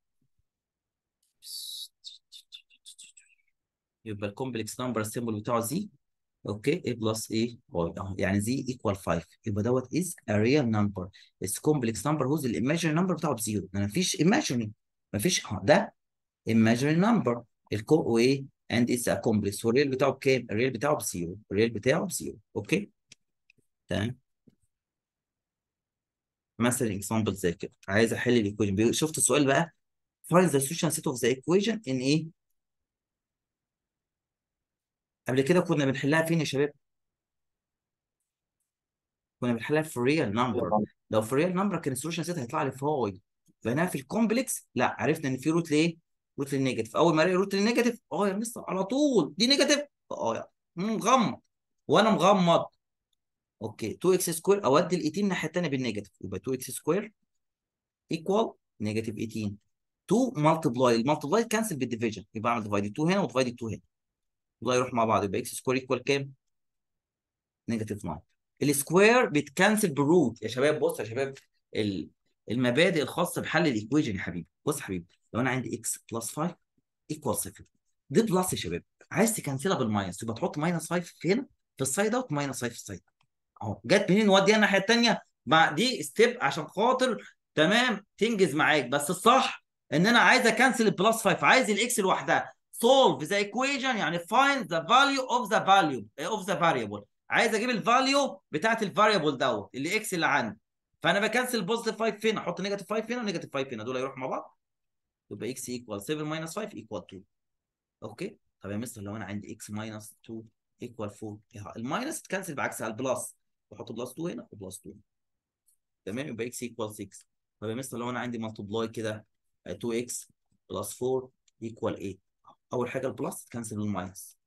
يبقى الكومبلكس نمبر السيمبل بتاعه زي اوكي a بلس ايه واي اه يعني زي ايكوال 5 يبقى دوت از a real number its complex number whose الايماجينري نمبر بتاعه بزيرو ما فيش ايماجينري ما فيش اه ده imaginary number الكو وايه and it's a complex والريال بتاعه بكام؟ الريال بتاعه بزيرو الريال بتاعه بزيرو اوكي تمام مثلا example زي كده عايز احل الايكويشن شفت السؤال بقى find the solution set of the equation in ايه؟ قبل كده كنا بنحلها فين يا شباب؟ كنا بنحلها في الريال نمبر لو في الريال نمبر كان السولوشن سيت هيطلع لي فاي فهنا في الكومبلكس لا عرفنا ان في روت لايه؟ روت للنيجاتيف اول ما الاقي روت للنيجاتيف اه يا مستر على طول دي نيجاتيف اه مغمض وانا مغمض اوكي 2 اكس سكوير اودي ال 18 الناحيه الثانيه بالنيجاتيف يبقى 2 اكس سكوير ايكوال نيجاتيف 18 2 مالتبلاي المالتبلاي كانسل بالديفيجن يبقى اعمل ديفايد 2 هنا وديفايد 2 هنا الله يروح مع بعض يبقى اكس سكوير ايكوال كام؟ نيجاتيف 9 السكوير بيتكنسل بالروت يا شباب بص يا شباب ال- المبادئ الخاصه بحل الايكويشن يا حبيبي بص يا حبيبي لو انا عندي اكس بلس 5 ايكوال 0 دي بلس يا شباب عايز تكنسلها بالماينس يبقى تحط ماينس 5 هنا في السايد اوت ماينس 5 في السايد اهو جت منين وديها الناحيه الثانيه مع دي ستيب عشان خاطر تمام تنجز معاك بس الصح ان انا عايز اكنسل البلس 5 عايز الاكس لوحدها solve the equation يعني find the value of the value of the variable عايز اجيب الفاليو بتاعت الفاريبل دوت اللي اكس اللي عندي فانا بكنسل بوزيتيف 5 هنا احط نيجاتيف 5 هنا ونيجاتيف 5 هنا دول هيروحوا مع بعض يبقى اكس ايكوال 7 ماينس 5 ايكوال 2 اوكي طب يا مستر لو انا عندي اكس ماينس 2 ايكوال 4 يا الماينس تكنسل بعكسها البلس بحط بلس 2 هنا وبلس 2 تمام يبقى اكس ايكوال 6 طب يا مستر لو انا عندي مالتبلاي كده 2 اكس بلس 4 ايكوال 8 اول حاجه البلس تكنسل الماينس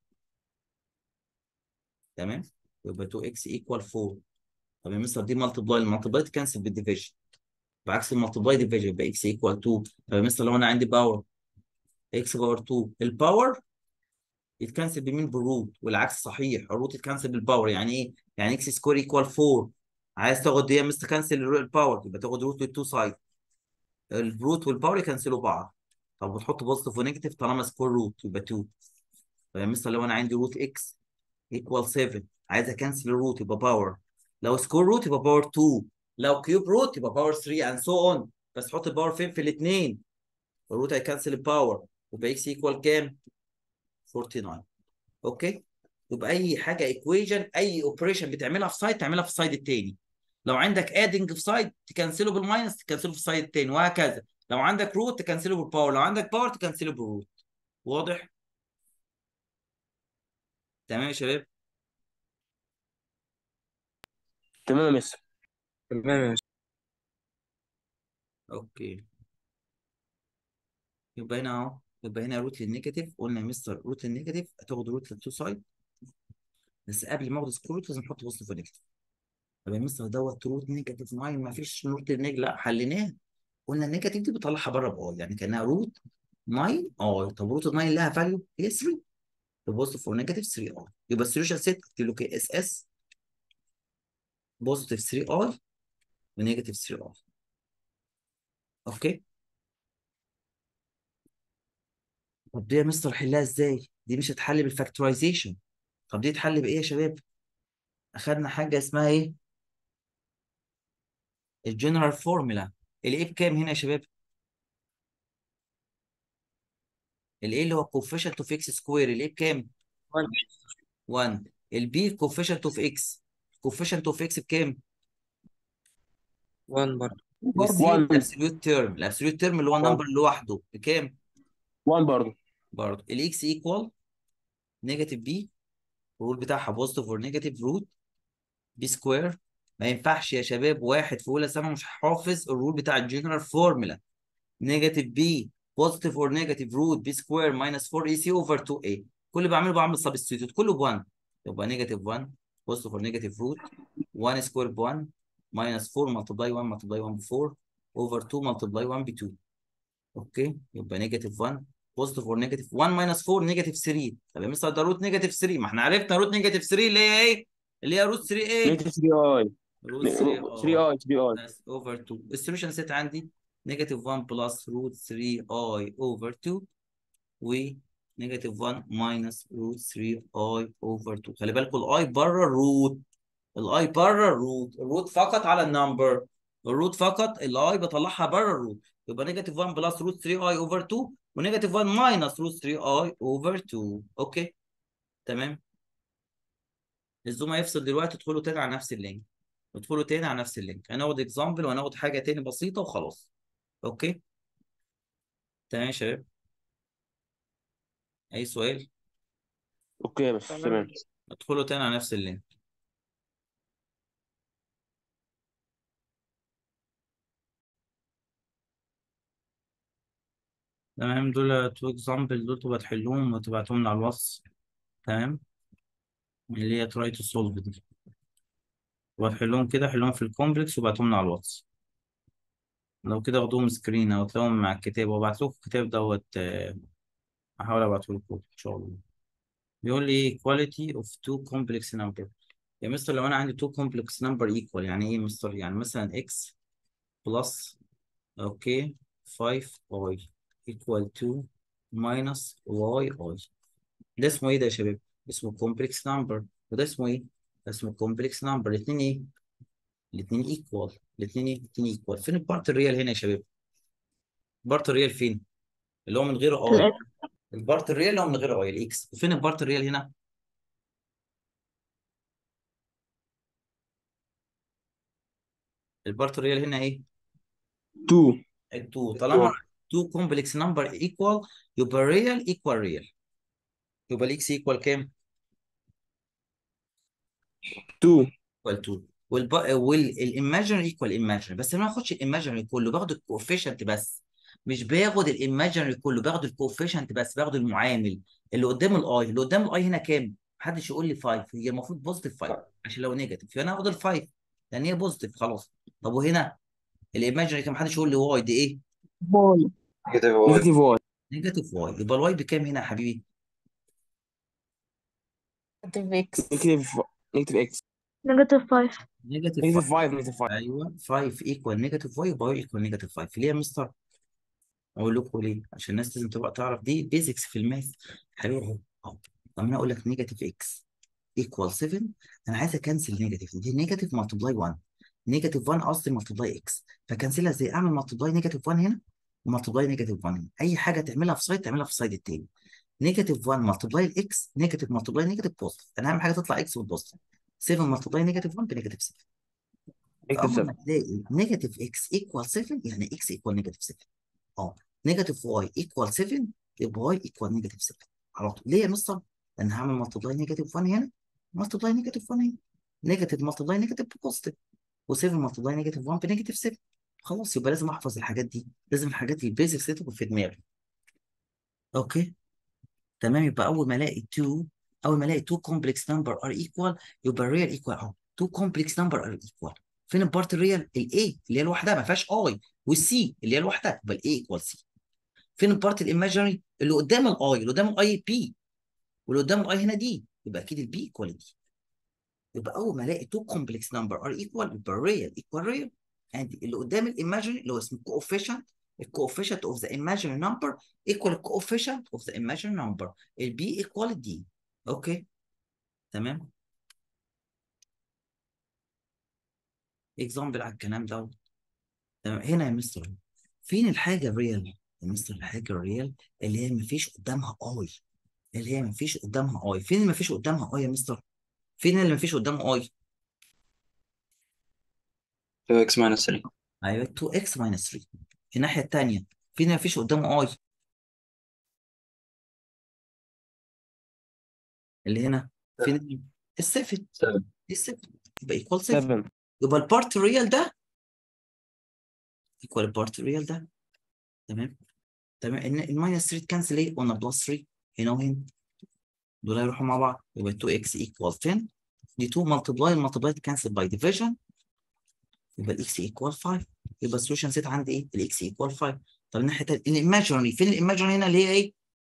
تمام يبقى 2 اكس ايكوال 4 طب يا مستر دي مالتبلاي المالتبلاي تكنسل بالديفيجن بعكس المالتبلاي ديفيجن يبقى اكس ايكوال 2 طب يا مستر لو انا عندي باور اكس باور 2 الباور يتكنسل بمين بالروت والعكس صحيح الروت يتكنسل بالباور يعني ايه يعني اكس سكوير ايكوال 4 عايز تاخد دي يا مستر كنسل الباور يبقى تاخد روت للتو سايد الروت والباور يكنسلوا بعض طب وتحط بوزيتيف ونيجاتيف طالما سكوير روت يبقى 2 طب يا مستر لو انا عندي روت اكس ايكوال 7 عايز اكنسل الروت يبقى باور لو سكوير روت يبقى باور 2 لو كيوب روت يبقى باور 3 اند سو اون بس حط الباور فين في الاثنين الروت هيكنسل الباور يبقى اكس ايكوال كام 49 اوكي يبقى اي حاجه ايكويجن اي اوبريشن بتعملها في سايد تعملها في السايد الثاني لو عندك ادنج في سايد تكنسله بالماينس تكنسله في السايد التاني وهكذا لو عندك روت تكنسله بالباور لو عندك باور تكنسله بالروت واضح تمام يا شباب تمام يا مستر تمام يا اوكي يبقى هنا اهو يبقى هنا روت للنيجاتيف قلنا يا مستر روت للنيجاتيف هتاخد روت للتو سايد بس قبل ما اخد سكوير روت لازم احط بوزيتيف ونيجاتيف طب يا مستر دوت روت نيجاتيف 9 ما فيش روت للنيج لا حليناه قلنا النيجاتيف دي بطلعها بره باي يعني كانها روت 9 اي طب روت 9 لها فاليو هي 3 بوزيتيف ونيجاتيف 3 اي يبقى السوليوشن سيت اكتب له كي اس اس بوزيتيف 3 اي ونيجاتيف 3 اي اوكي طب دي يا مستر حلها ازاي؟ دي مش هتحل بالفاكتورايزيشن طب دي تحل بايه يا شباب؟ اخدنا حاجه اسمها ايه؟ الجنرال فورمولا الايه بكام هنا يا شباب؟ الايه اللي هو كوفيشنت اوف اكس سكوير الايه بكام؟ 1 البي كوفيشنت اوف اكس كوفيشنت اوف اكس بكام؟ 1 برضه والسي 1 الابسوليوت تيرم الابسوليوت تيرم اللي هو النمبر لوحده بكام؟ 1 برضه برضه الاكس ايكوال نيجاتيف بي الرول بتاعها بوزيتيف اور نيجاتيف روت بي سكوير ما ينفعش يا شباب واحد في اولى ثانوي مش حافظ الرول بتاع الجنرال فورمولا نيجاتيف بي بوزيتيف اور نيجاتيف روت بي سكوير ماينس 4 اي سي اوفر 2 اي كل اللي بعمله بعمل سبستيتيوت كله ب 1 يبقى نيجاتيف 1 بوزيتيف اور نيجاتيف روت 1 سكوير ب 1 ماينس 4 ملتبلاي 1 ملتبلاي 1 ب 4 اوفر 2 ملتبلاي 1 ب 2 اوكي يبقى نيجاتيف 1 بوزيتيف اور نيجاتيف 1 ماينس 4 نيجاتيف 3 طب يا مستر ده روت نيجاتيف 3 ما احنا عرفنا روت نيجاتيف 3 اللي هي ايه؟ اللي هي روت 3 ايه؟ نيجاتيف 3 اي روت 3 3 اي 3 اي بس اوفر 2 السوليوشن سيت عندي نيجاتيف 1 بلس روت 3 اي اوفر 2 و نيجاتيف 1 ماينس روت 3 اي اوفر 2 خلي بالكم الاي بره الروت الاي بره الروت الروت فقط على النمبر الروت فقط الاي بطلعها بره الروت يبقى نيجاتيف 1 بلس روت 3 اي اوفر 2 ونيجاتيف 1 ماينس روت 3 اي اوفر 2 اوكي تمام الزوم هيفصل دلوقتي ادخلوا تاني على نفس اللينك ادخلوا تاني على نفس اللينك هناخد اكزامبل وهناخد حاجه تاني بسيطه وخلاص اوكي تمام يا شباب اي سؤال اوكي يا مستر تمام ادخلوا تاني على نفس اللينك تمام دول تو اكزامبل دول تبقى تحلوهم وتبعتهم لي على الواتس تمام اللي هي تراي تو سولف دي وهتحلهم كده حلهم في الكومبلكس وبعتهم لي على الواتس لو كده اخدوهم سكرين او تلاقوهم مع الكتاب وابعت لكم الكتاب دوت آه، هحاول ابعته لكم ان شاء الله بيقول لي quality of two complex number يا مستر لو انا عندي two complex number equal يعني ايه يا مستر يعني مثلا x plus اوكي 5y equal to minus y ده اسمه ايه ده يا شباب اسمه complex number وده اسمه ايه ده اسمه complex number الاثنين ايه الاثنين equal الاثنين ايه الاثنين equal فين البارت الريال هنا يا شباب البارت الريال فين اللي هو من غير i الإكس البارت الريال اللي هو من غير i الاكس وفين البارت الريال هنا البارت الريال هنا ايه 2 التو طالما تو كومبلكس نمبر ايكوال يبقى ريال ايكوال ريال يبقى الاكس ايكوال كام؟ 2 ايكوال 2 والب... والايماجينري ايكوال ايماجينري بس انا ما باخدش الايماجينري كله باخد الكوفيشنت بس مش باخد الايماجينري كله باخد الكوفيشنت بس باخد المعامل اللي قدام الاي اللي قدام الاي هنا كام؟ محدش يقول لي 5 هي المفروض بوزيتيف 5 عشان لو نيجاتيف فانا هاخد ال 5 لان هي بوزيتيف خلاص طب وهنا الايماجينري كان محدش يقول لي واي دي ايه؟ باي نيجاتيف واي نيجاتيف واي نيجاتيف واي يبقى الواي بكام هنا يا حبيبي؟ نيجاتيف اكس نيجاتيف نيجاتيف اكس نيجاتيف 5 نيجاتيف نيجاتيف 5 5 نيجاتيف 5 ايوه 5 ايكوال نيجاتيف 5 يبقى ايكوال نيجاتيف 5 ليه يا مستر؟ اقول لكم ليه؟ عشان الناس لازم تبقى تعرف دي بيزكس في الماث حبيبي اهو اهو طب انا اقول لك نيجاتيف اكس ايكوال 7 انا عايز اكنسل نيجاتيف دي نيجاتيف ملتبلاي 1 نيجاتيف 1 قصدي ملتبلاي اكس فكنسلها ازاي؟ اعمل ملتبلاي نيجاتيف 1 هنا وملتبلاي نيجاتيف 1 هنا اي حاجه تعملها في سايد تعملها في السايد التاني نيجاتيف 1 ملتبلاي الاكس نيجاتيف ملتبلاي نيجاتيف بوزيتيف انا اهم حاجه تطلع اكس والبوزيتيف 7 ملتبلاي نيجاتيف 1 بنيجاتيف 7 نيجاتيف فاول ما 7 تلاقي نيجاتيف اكس ايكوال 7 يعني اكس ايكوال نيجاتيف 7 اه نيجاتيف واي ايكوال 7 يبقى واي ايكوال نيجاتيف 7 على طول ليه يا مستر؟ لان هعمل ملتبلاي نيجاتيف 1 هنا ملتبلاي نيجاتيف 1 هنا نيجاتيف ملتبلاي نيجاتيف بوزيتيف و7 ملتبلاي نيجاتيف 1 بنيجاتيف 7 خلاص يبقى لازم احفظ الحاجات دي لازم الحاجات دي البيزكس دي تبقى في دماغي اوكي تمام يبقى اول ما الاقي 2 اول ما الاقي 2 كومبلكس نمبر ار ايكوال يبقى الريال ايكوال اهو 2 كومبلكس نمبر ار ايكوال فين البارت الريال الاي اللي هي لوحدها ما فيهاش اي والسي اللي هي لوحدها يبقى الاي ايكوال سي فين البارت الايماجينري اللي قدام الاي اللي قدام الاي بي واللي قدام الاي هنا دي يبقى اكيد البي ايكوال دي يبقى اول ما الاقي 2 كومبلكس نمبر ار ايكوال يبقى الريال ايكوال ريال and اللي قدام الايماجينري اللي هو اسمه coefficient الكوفيشنت اوف ذا imaginary number equal الكوفيشنت اوف ذا imaginary number البي ايكوال الدي اوكي تمام اكزامبل على الكلام ده تمام هنا يا مستر فين الحاجه الريال يا مستر الحاجه الريال اللي هي مفيش قدامها اي اللي هي مفيش قدامها اي فين اللي مفيش قدامها اي يا مستر فين اللي مفيش قدامه اي 2x minus 3 ايوه 2x minus 3 الناحيه الثانيه فين اللي مفيش قدامه اي اللي هنا فين ال7 7 ال7 يبقى ايكوال 7 7 يبقى البارت الريال ده ايكوال البارت الريال ده تمام تمام ان الماينس 3 تكنسل ايه قلنا بلس 3 هنا وهنا دول هيروحوا مع بعض يبقى 2x equal 10 دي 2 ملتبلاي الملتبلاي تكنسل باي ديفيجن يبقى الاكس ايكوال 5 يبقى السوليوشن سيت عندي ايه الاكس ايكوال 5 طب الناحيه الثانيه الايماجينري فين الايماجينري هنا اللي هي ايه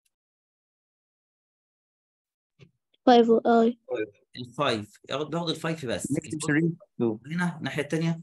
5 اي ال5 ياخد باخد ال5 بس نيجاتيف 3 2 هنا الناحيه الثانيه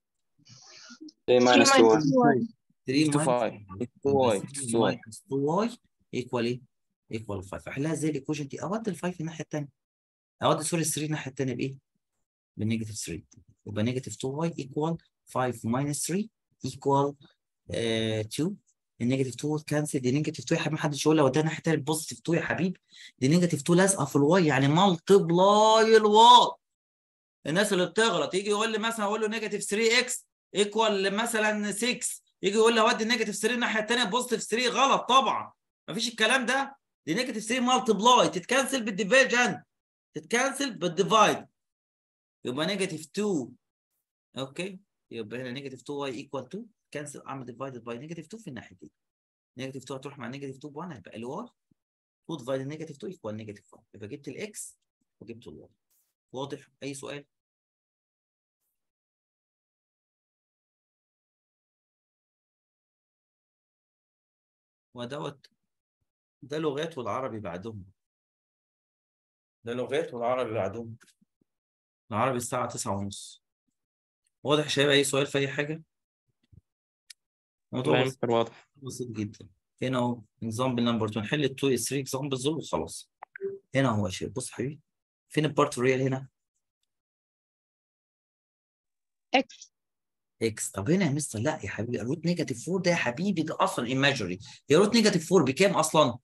3 minus 2y 3 2 5 2 واي 2 واي minus 2y ايكوال ايه ايكوال 5 احلها ازاي الايكويشن دي اودي ال5 الناحيه الثانيه اودي سوري ال 3 الناحيه الثانيه بايه بالنيجاتيف 3 يبقى نيجاتيف 2y ايكوال 5 minus 3 ايكوال 2 النيجاتيف 2 كانسل دي نيجاتيف 2 يا حبيبي محدش يقول لو ده ناحيه تانية البوزيتيف 2 يا حبيبي دي نيجاتيف 2 لازقه في الواي يعني مالتبلاي الواي الناس اللي بتغلط يجي يقول لي مثلا اقول له نيجاتيف 3 اكس ايكوال مثلا 6 يجي يقول لي اودي النيجاتيف 3 الناحيه الثانيه بوزيتيف 3 غلط طبعا مفيش الكلام ده دي نيجاتيف 3 مالتبلاي تتكنسل بالديفيجن تتكنسل بالديفايد يبقى نيجاتيف 2 اوكي يبقى هنا نيجاتيف 2 واي ايكوال 2 كانسل اعمل ديفايدد باي نيجاتيف 2 في الناحيه دي نيجاتيف 2 هتروح مع نيجاتيف 2 ب 1 هيبقى الواي 2 ديفايد نيجاتيف 2 ايكوال نيجاتيف 1 يبقى جبت الاكس وجبت الواي واضح اي سؤال ودوت ده لغات والعربي بعدهم ده لغات والعربي بعدهم العربي الساعة تسعة ونص واضح يا شباب أي سؤال في أي حاجة؟ موضوع تمام بسيط مستر واضح بسيط جدا هنا اهو اكزامبل نمبر 2 نحل ال 2 3 اكزامبلز دول وخلاص هنا اهو يا شباب بص يا حبيبي فين البارت ريال هنا؟ اكس اكس طب هنا يا مستر لا يا حبيبي الروت نيجاتيف 4 ده يا حبيبي ده اصلا ايماجري هي روت نيجاتيف 4 بكام اصلا؟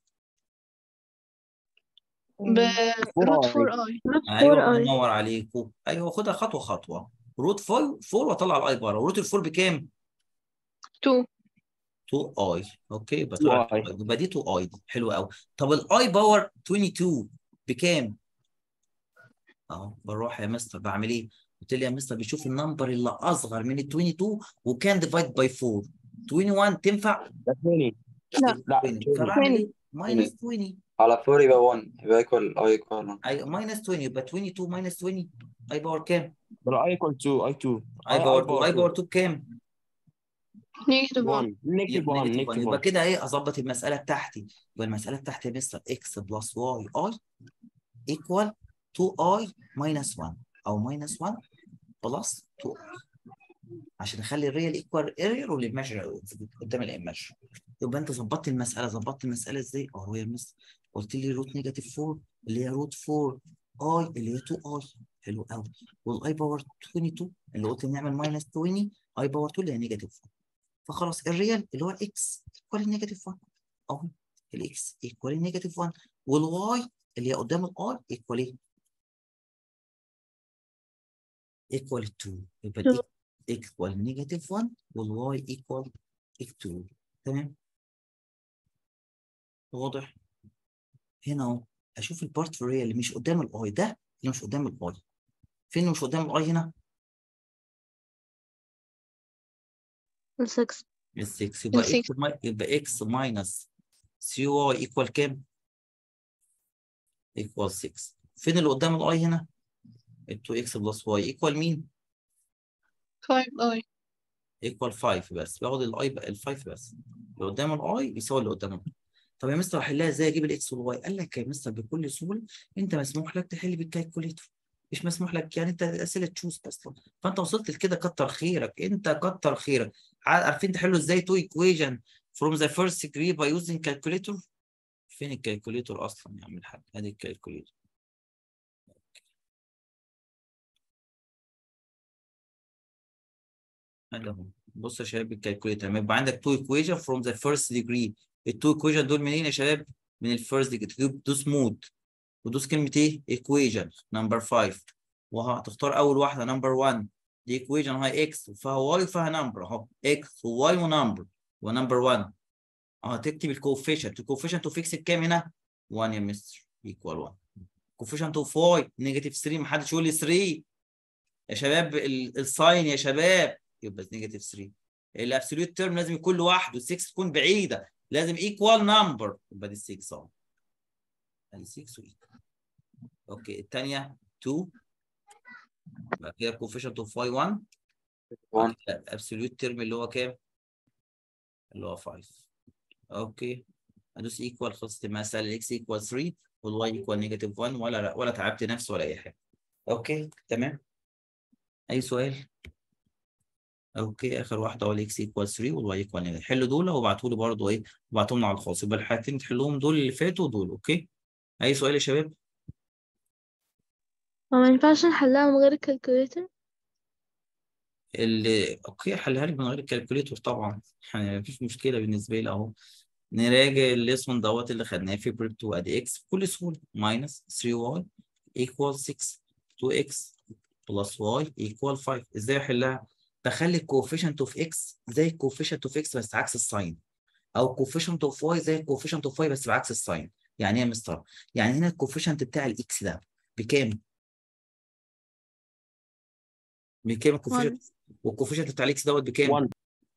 بروت 4 اي ايوه 4 الله اي ينور عليكم ايوه خدها خطوه خطوه روت 4 4 واطلع الاي بره روت ال 4 بكام؟ 2 2 اي اوكي يبقى 2 طلع اي. يبقى دي 2 اي دي حلو قوي طب الاي باور 22 بكام؟ اهو بروح يا مستر بعمل ايه؟ قلت لي يا مستر بشوف النمبر اللي اصغر من ال 22 وكان ديفايد باي 4 21 تنفع؟ ده 20 لا. لا 20 20 فبعمل ايه؟ ماينس 20 على 4 يبقى 1 يبقى equal I equal 1 ايوه ماينس 20 يبقى 22 ماينس 20 اي باور كام؟ ده اي ايكوال 2 اي 2 اي باور 2 اي باور 2 بكام؟ نيجاتيف 1 1 نيجاتيف يبقى 1 نيجاتيف 1 نيجاتيف يبقى 1 كده ايه اظبط المساله بتاعتي يبقى المساله بتاعتي يا مستر اكس بلس واي اي ايكوال 2 اي ماينس 1 او ماينس 1 بلس 2 اي عشان اخلي الريال ايكوال اريال والايماجر قدام الايماجر يبقى انت ظبطت المساله ظبطت المساله ازاي؟ اهو يا مستر قلت لي روت نيجاتيف 4 اللي هي روت 4 اي اللي هي 2 اي حلو قوي والاي باور 22 اللي قلت نعمل ماينس 20 اي باور 2 اللي هي نيجاتيف 1 فخلاص الريال اللي هو الاكس ايكوال نيجاتيف 1 اهو الاكس ايكوال نيجاتيف 1 والواي اللي هي قدام الاي ايكوال ايه؟ equal 2 يبقى Two. ال x equal negative 1 وال y equal 2 تمام واضح هنا اهو اشوف البارت فوريه اللي مش قدام الاي ده اللي مش قدام الاي فين اللي مش قدام الاي هنا ال 6 ال 6 يبقى ال x mi- يبقى x minus 3y equal كام؟ equal 6 فين اللي قدام الاي هنا؟ ال 2x plus y equal مين؟ 5i equal 5 بس باخد الاي بقى ال 5 بس اللي قدام الاي يساوي اللي قدام الاي طب يا مستر احلها ازاي اجيب الاكس والواي قال لك يا مستر بكل سهوله انت مسموح لك تحل بالكالكوليتر مش مسموح لك يعني انت اسئله تشوز اصلا فانت وصلت لكده كتر خيرك انت كتر خيرك ع- عارفين تحلوا ازاي تو ايكويجن from the first degree by using calculator فين الكالكوليتر اصلا يا عم الحاج ادي الكالكوليتر ادي اهو بص يا شباب الكالكوليتر لما يبقى عندك تو ايكويجن from the first degree التو ايكويجن دول منين يا شباب من الفيرست ديجري تدوس مود ودوس كلمه ايه ايكويجن نمبر 5 وهتختار اول واحده نمبر 1 دي ايكويجن هاي اكس وفيها واي وفيها نمبر اهو اكس وواي ونمبر ونمبر 1 اه تكتب الكوفيشنت الكوفيشنت اوف اكس بكام هنا 1 يا مستر ايكوال 1 كوفيشنت اوف واي نيجاتيف 3 محدش يقول لي 3 يا شباب ال- الساين يا شباب يبقى نيجاتيف 3 الابسوليوت تيرم لازم يكون لوحده 6 تكون بعيده لازم ايكوال نمبر يبقى دي 6 اهو ادي 6 وايكوال اوكي الثانيه 2 بعد كده كوفيشنت اوف واي 1 1 ابسوليوت تيرم اللي هو كام؟ اللي هو 5 اوكي ادوس ايكوال خلصت المساله الاكس ايكوال 3 والواي ايكوال نيجاتيف 1 ولا ولا تعبت نفسي ولا اي حاجه اوكي تمام اي سؤال اوكي اخر واحده هو الاكس ايكوال 3 والواي ايكوال نيجاتيف حلوا دول وابعتوا لي برضه ايه ابعتهم لي على الخاص يبقى الحاجتين تحلوهم دول اللي فاتوا ودول اوكي اي سؤال يا شباب هو ما ينفعش نحلها من غير الكالكوليتر اللي اوكي حلها لك من غير الكالكوليتور طبعا يعني مفيش مشكله بالنسبه لي اهو نراجع الاسم دوت اللي خدناه في بريب 2 ادي اكس بكل سهوله ماينس 3y equal 6 2x بلس y equal 5 ازاي احلها؟ بخلي الكوفيشنت اوف اكس زي الكوفيشنت اوف اكس بس عكس الساين او الكوفيشنت اوف واي زي الكوفيشنت اوف واي بس بعكس الساين يعني ايه يا مستر؟ يعني هنا الكوفيشنت بتاع الاكس ده بكام؟ بكام الكوفيشنت؟ والكوفيشنت بتاع الاكس دوت بكام؟ 1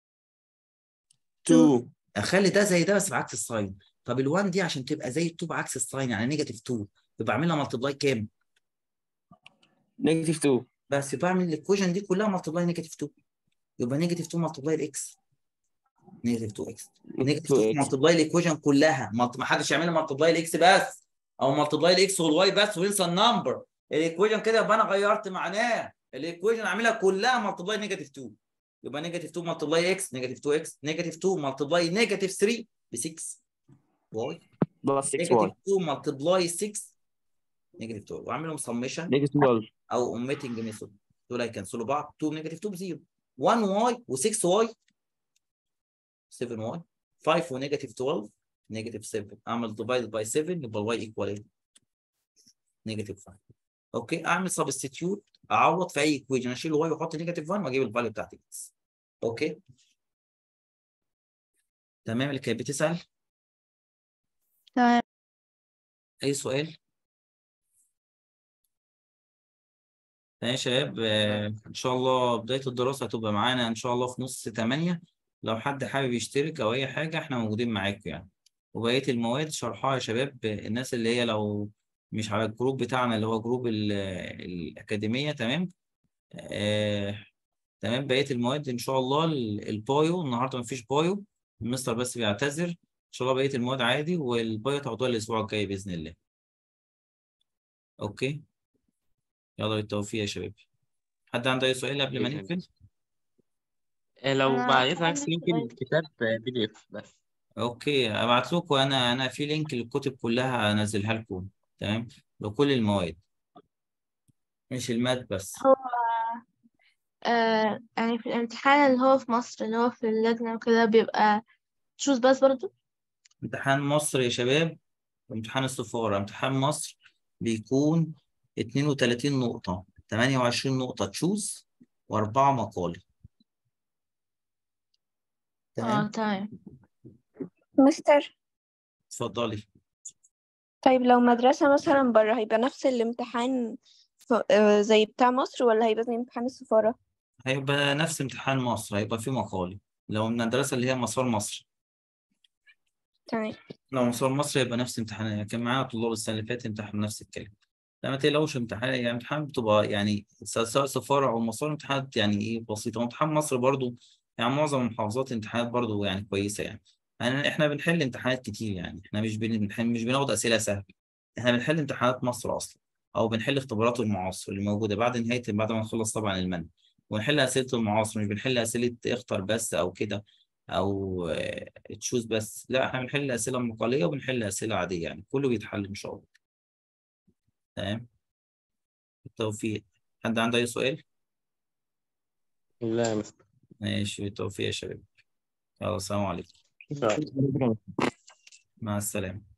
2 اخلي ده زي ده بس بعكس الساين طب ال1 دي عشان تبقى زي ال2 بعكس الساين يعني نيجاتيف 2 يبقى اعملها ملتبلاي كام؟ نيجاتيف 2 بس يبقى اعمل الايكويشن دي كلها ملتبلاي نيجاتيف 2 يبقى نيجاتيف 2 ملتبلاي الاكس نيجاتيف 2 اكس نيجاتيف 2 ملتبلاي الايكويشن كلها ملت- ما حدش يعملها ملتبلاي الاكس بس او ملتبلاي الاكس والواي بس وينسى النمبر الايكويشن كده يبقى انا غيرت معناه الايكويشن اعملها كلها ملتبلاي نيجاتيف 2 يبقى نيجاتيف 2 ملتبلاي اكس نيجاتيف 2 اكس نيجاتيف 2 ملتبلاي نيجاتيف 3 ب 6 واي بلس 6 نيجاتيف واي 2 ملتبلاي 6 نيجاتيف 2 واعملهم سميشن نيجاتيف 12 او اوميتنج ميثود دول هيكنسلوا بعض 2 نيجاتيف 2 بزيرو 1 واي و6 واي 7 واي 5 ونيجاتيف 12 نيجاتيف 7 اعمل ديفايد باي 7 يبقى الواي ايكوال ايه؟ نيجاتيف 5 اوكي اعمل سبستيتيوت اعوض في اي ايكويشن اشيل واي واحط نيجاتيف 1 واجيب الفاليو بتاعت اكس اوكي تمام اللي كانت بتسال تمام اي سؤال تمام يا شباب آه، ان شاء الله بداية الدراسة هتبقى معانا ان شاء الله في نص 8 لو حد حابب يشترك او اي حاجة احنا موجودين معاكم يعني وبقية المواد شرحها يا شباب آه، الناس اللي هي لو مش على الجروب بتاعنا اللي هو جروب ال- الأكاديمية تمام آه تمام بقية المواد ان شاء الله ال- البايو النهارده مفيش بايو المستر بس بيعتذر ان شاء الله بقية المواد عادي والبايو تاخدوها الاسبوع الجاي بإذن الله اوكي يلا بالتوفيق يا شباب حد عنده اي سؤال قبل ما بإذن نقفل آه، لو أنا بعد في إذنك عندي لينك سؤال. الكتاب بي دي إف بس اوكي ابعت لكم انا انا في لينك للكتب كلها انزلها لكم تمام لكل المواد مش الماد بس هو آه يعني في الامتحان اللي هو في مصر اللي هو في اللجنة وكده بيبقى تشوز بس برضو امتحان مصر يا شباب امتحان السفارة امتحان مصر بيكون 32 نقطة 28 نقطة تشوز وأربعة مقالي اه تمام تمام مستر اتفضلي طيب لو مدرسة مثلا بره هيبقى نفس الامتحان ف... آه، زي بتاع مصر ولا هيبقى زي امتحان السفارة هيبقى نفس امتحان مصر هيبقى فيه مقالي لو من المدرسة اللي هي مسار مصر تمام لو مسار مصر يبقى نفس امتحان كان معايا طلاب السنة اللي فاتت امتحنوا نفس الكلام لا ما تقلقوش امتحان يعني امتحان بتبقى يعني سواء سفارة أو مسار امتحانات يعني إيه بسيطة امتحان مصر برضو يعني معظم المحافظات امتحانات برضو يعني كويسة يعني يعني إحنا بنحل امتحانات كتير يعني إحنا مش بنحل مش بناخد أسئلة سهلة إحنا بنحل امتحانات مصر أصلا أو بنحل اختبارات المعاصر اللي موجودة بعد نهاية بعد ما نخلص طبعا المنهج ونحل أسئلة المعاصر مش بنحل أسئلة اختر بس أو كده أو آه، تشوز بس لا إحنا بنحل أسئلة مقالية وبنحل أسئلة عادية يعني كله بيتحل إن شاء الله تمام بالتوفيق حد عنده أي سؤال؟ لا يا مستر ماشي بالتوفيق يا شباب يلا السلام عليكم شكرا مع السلامة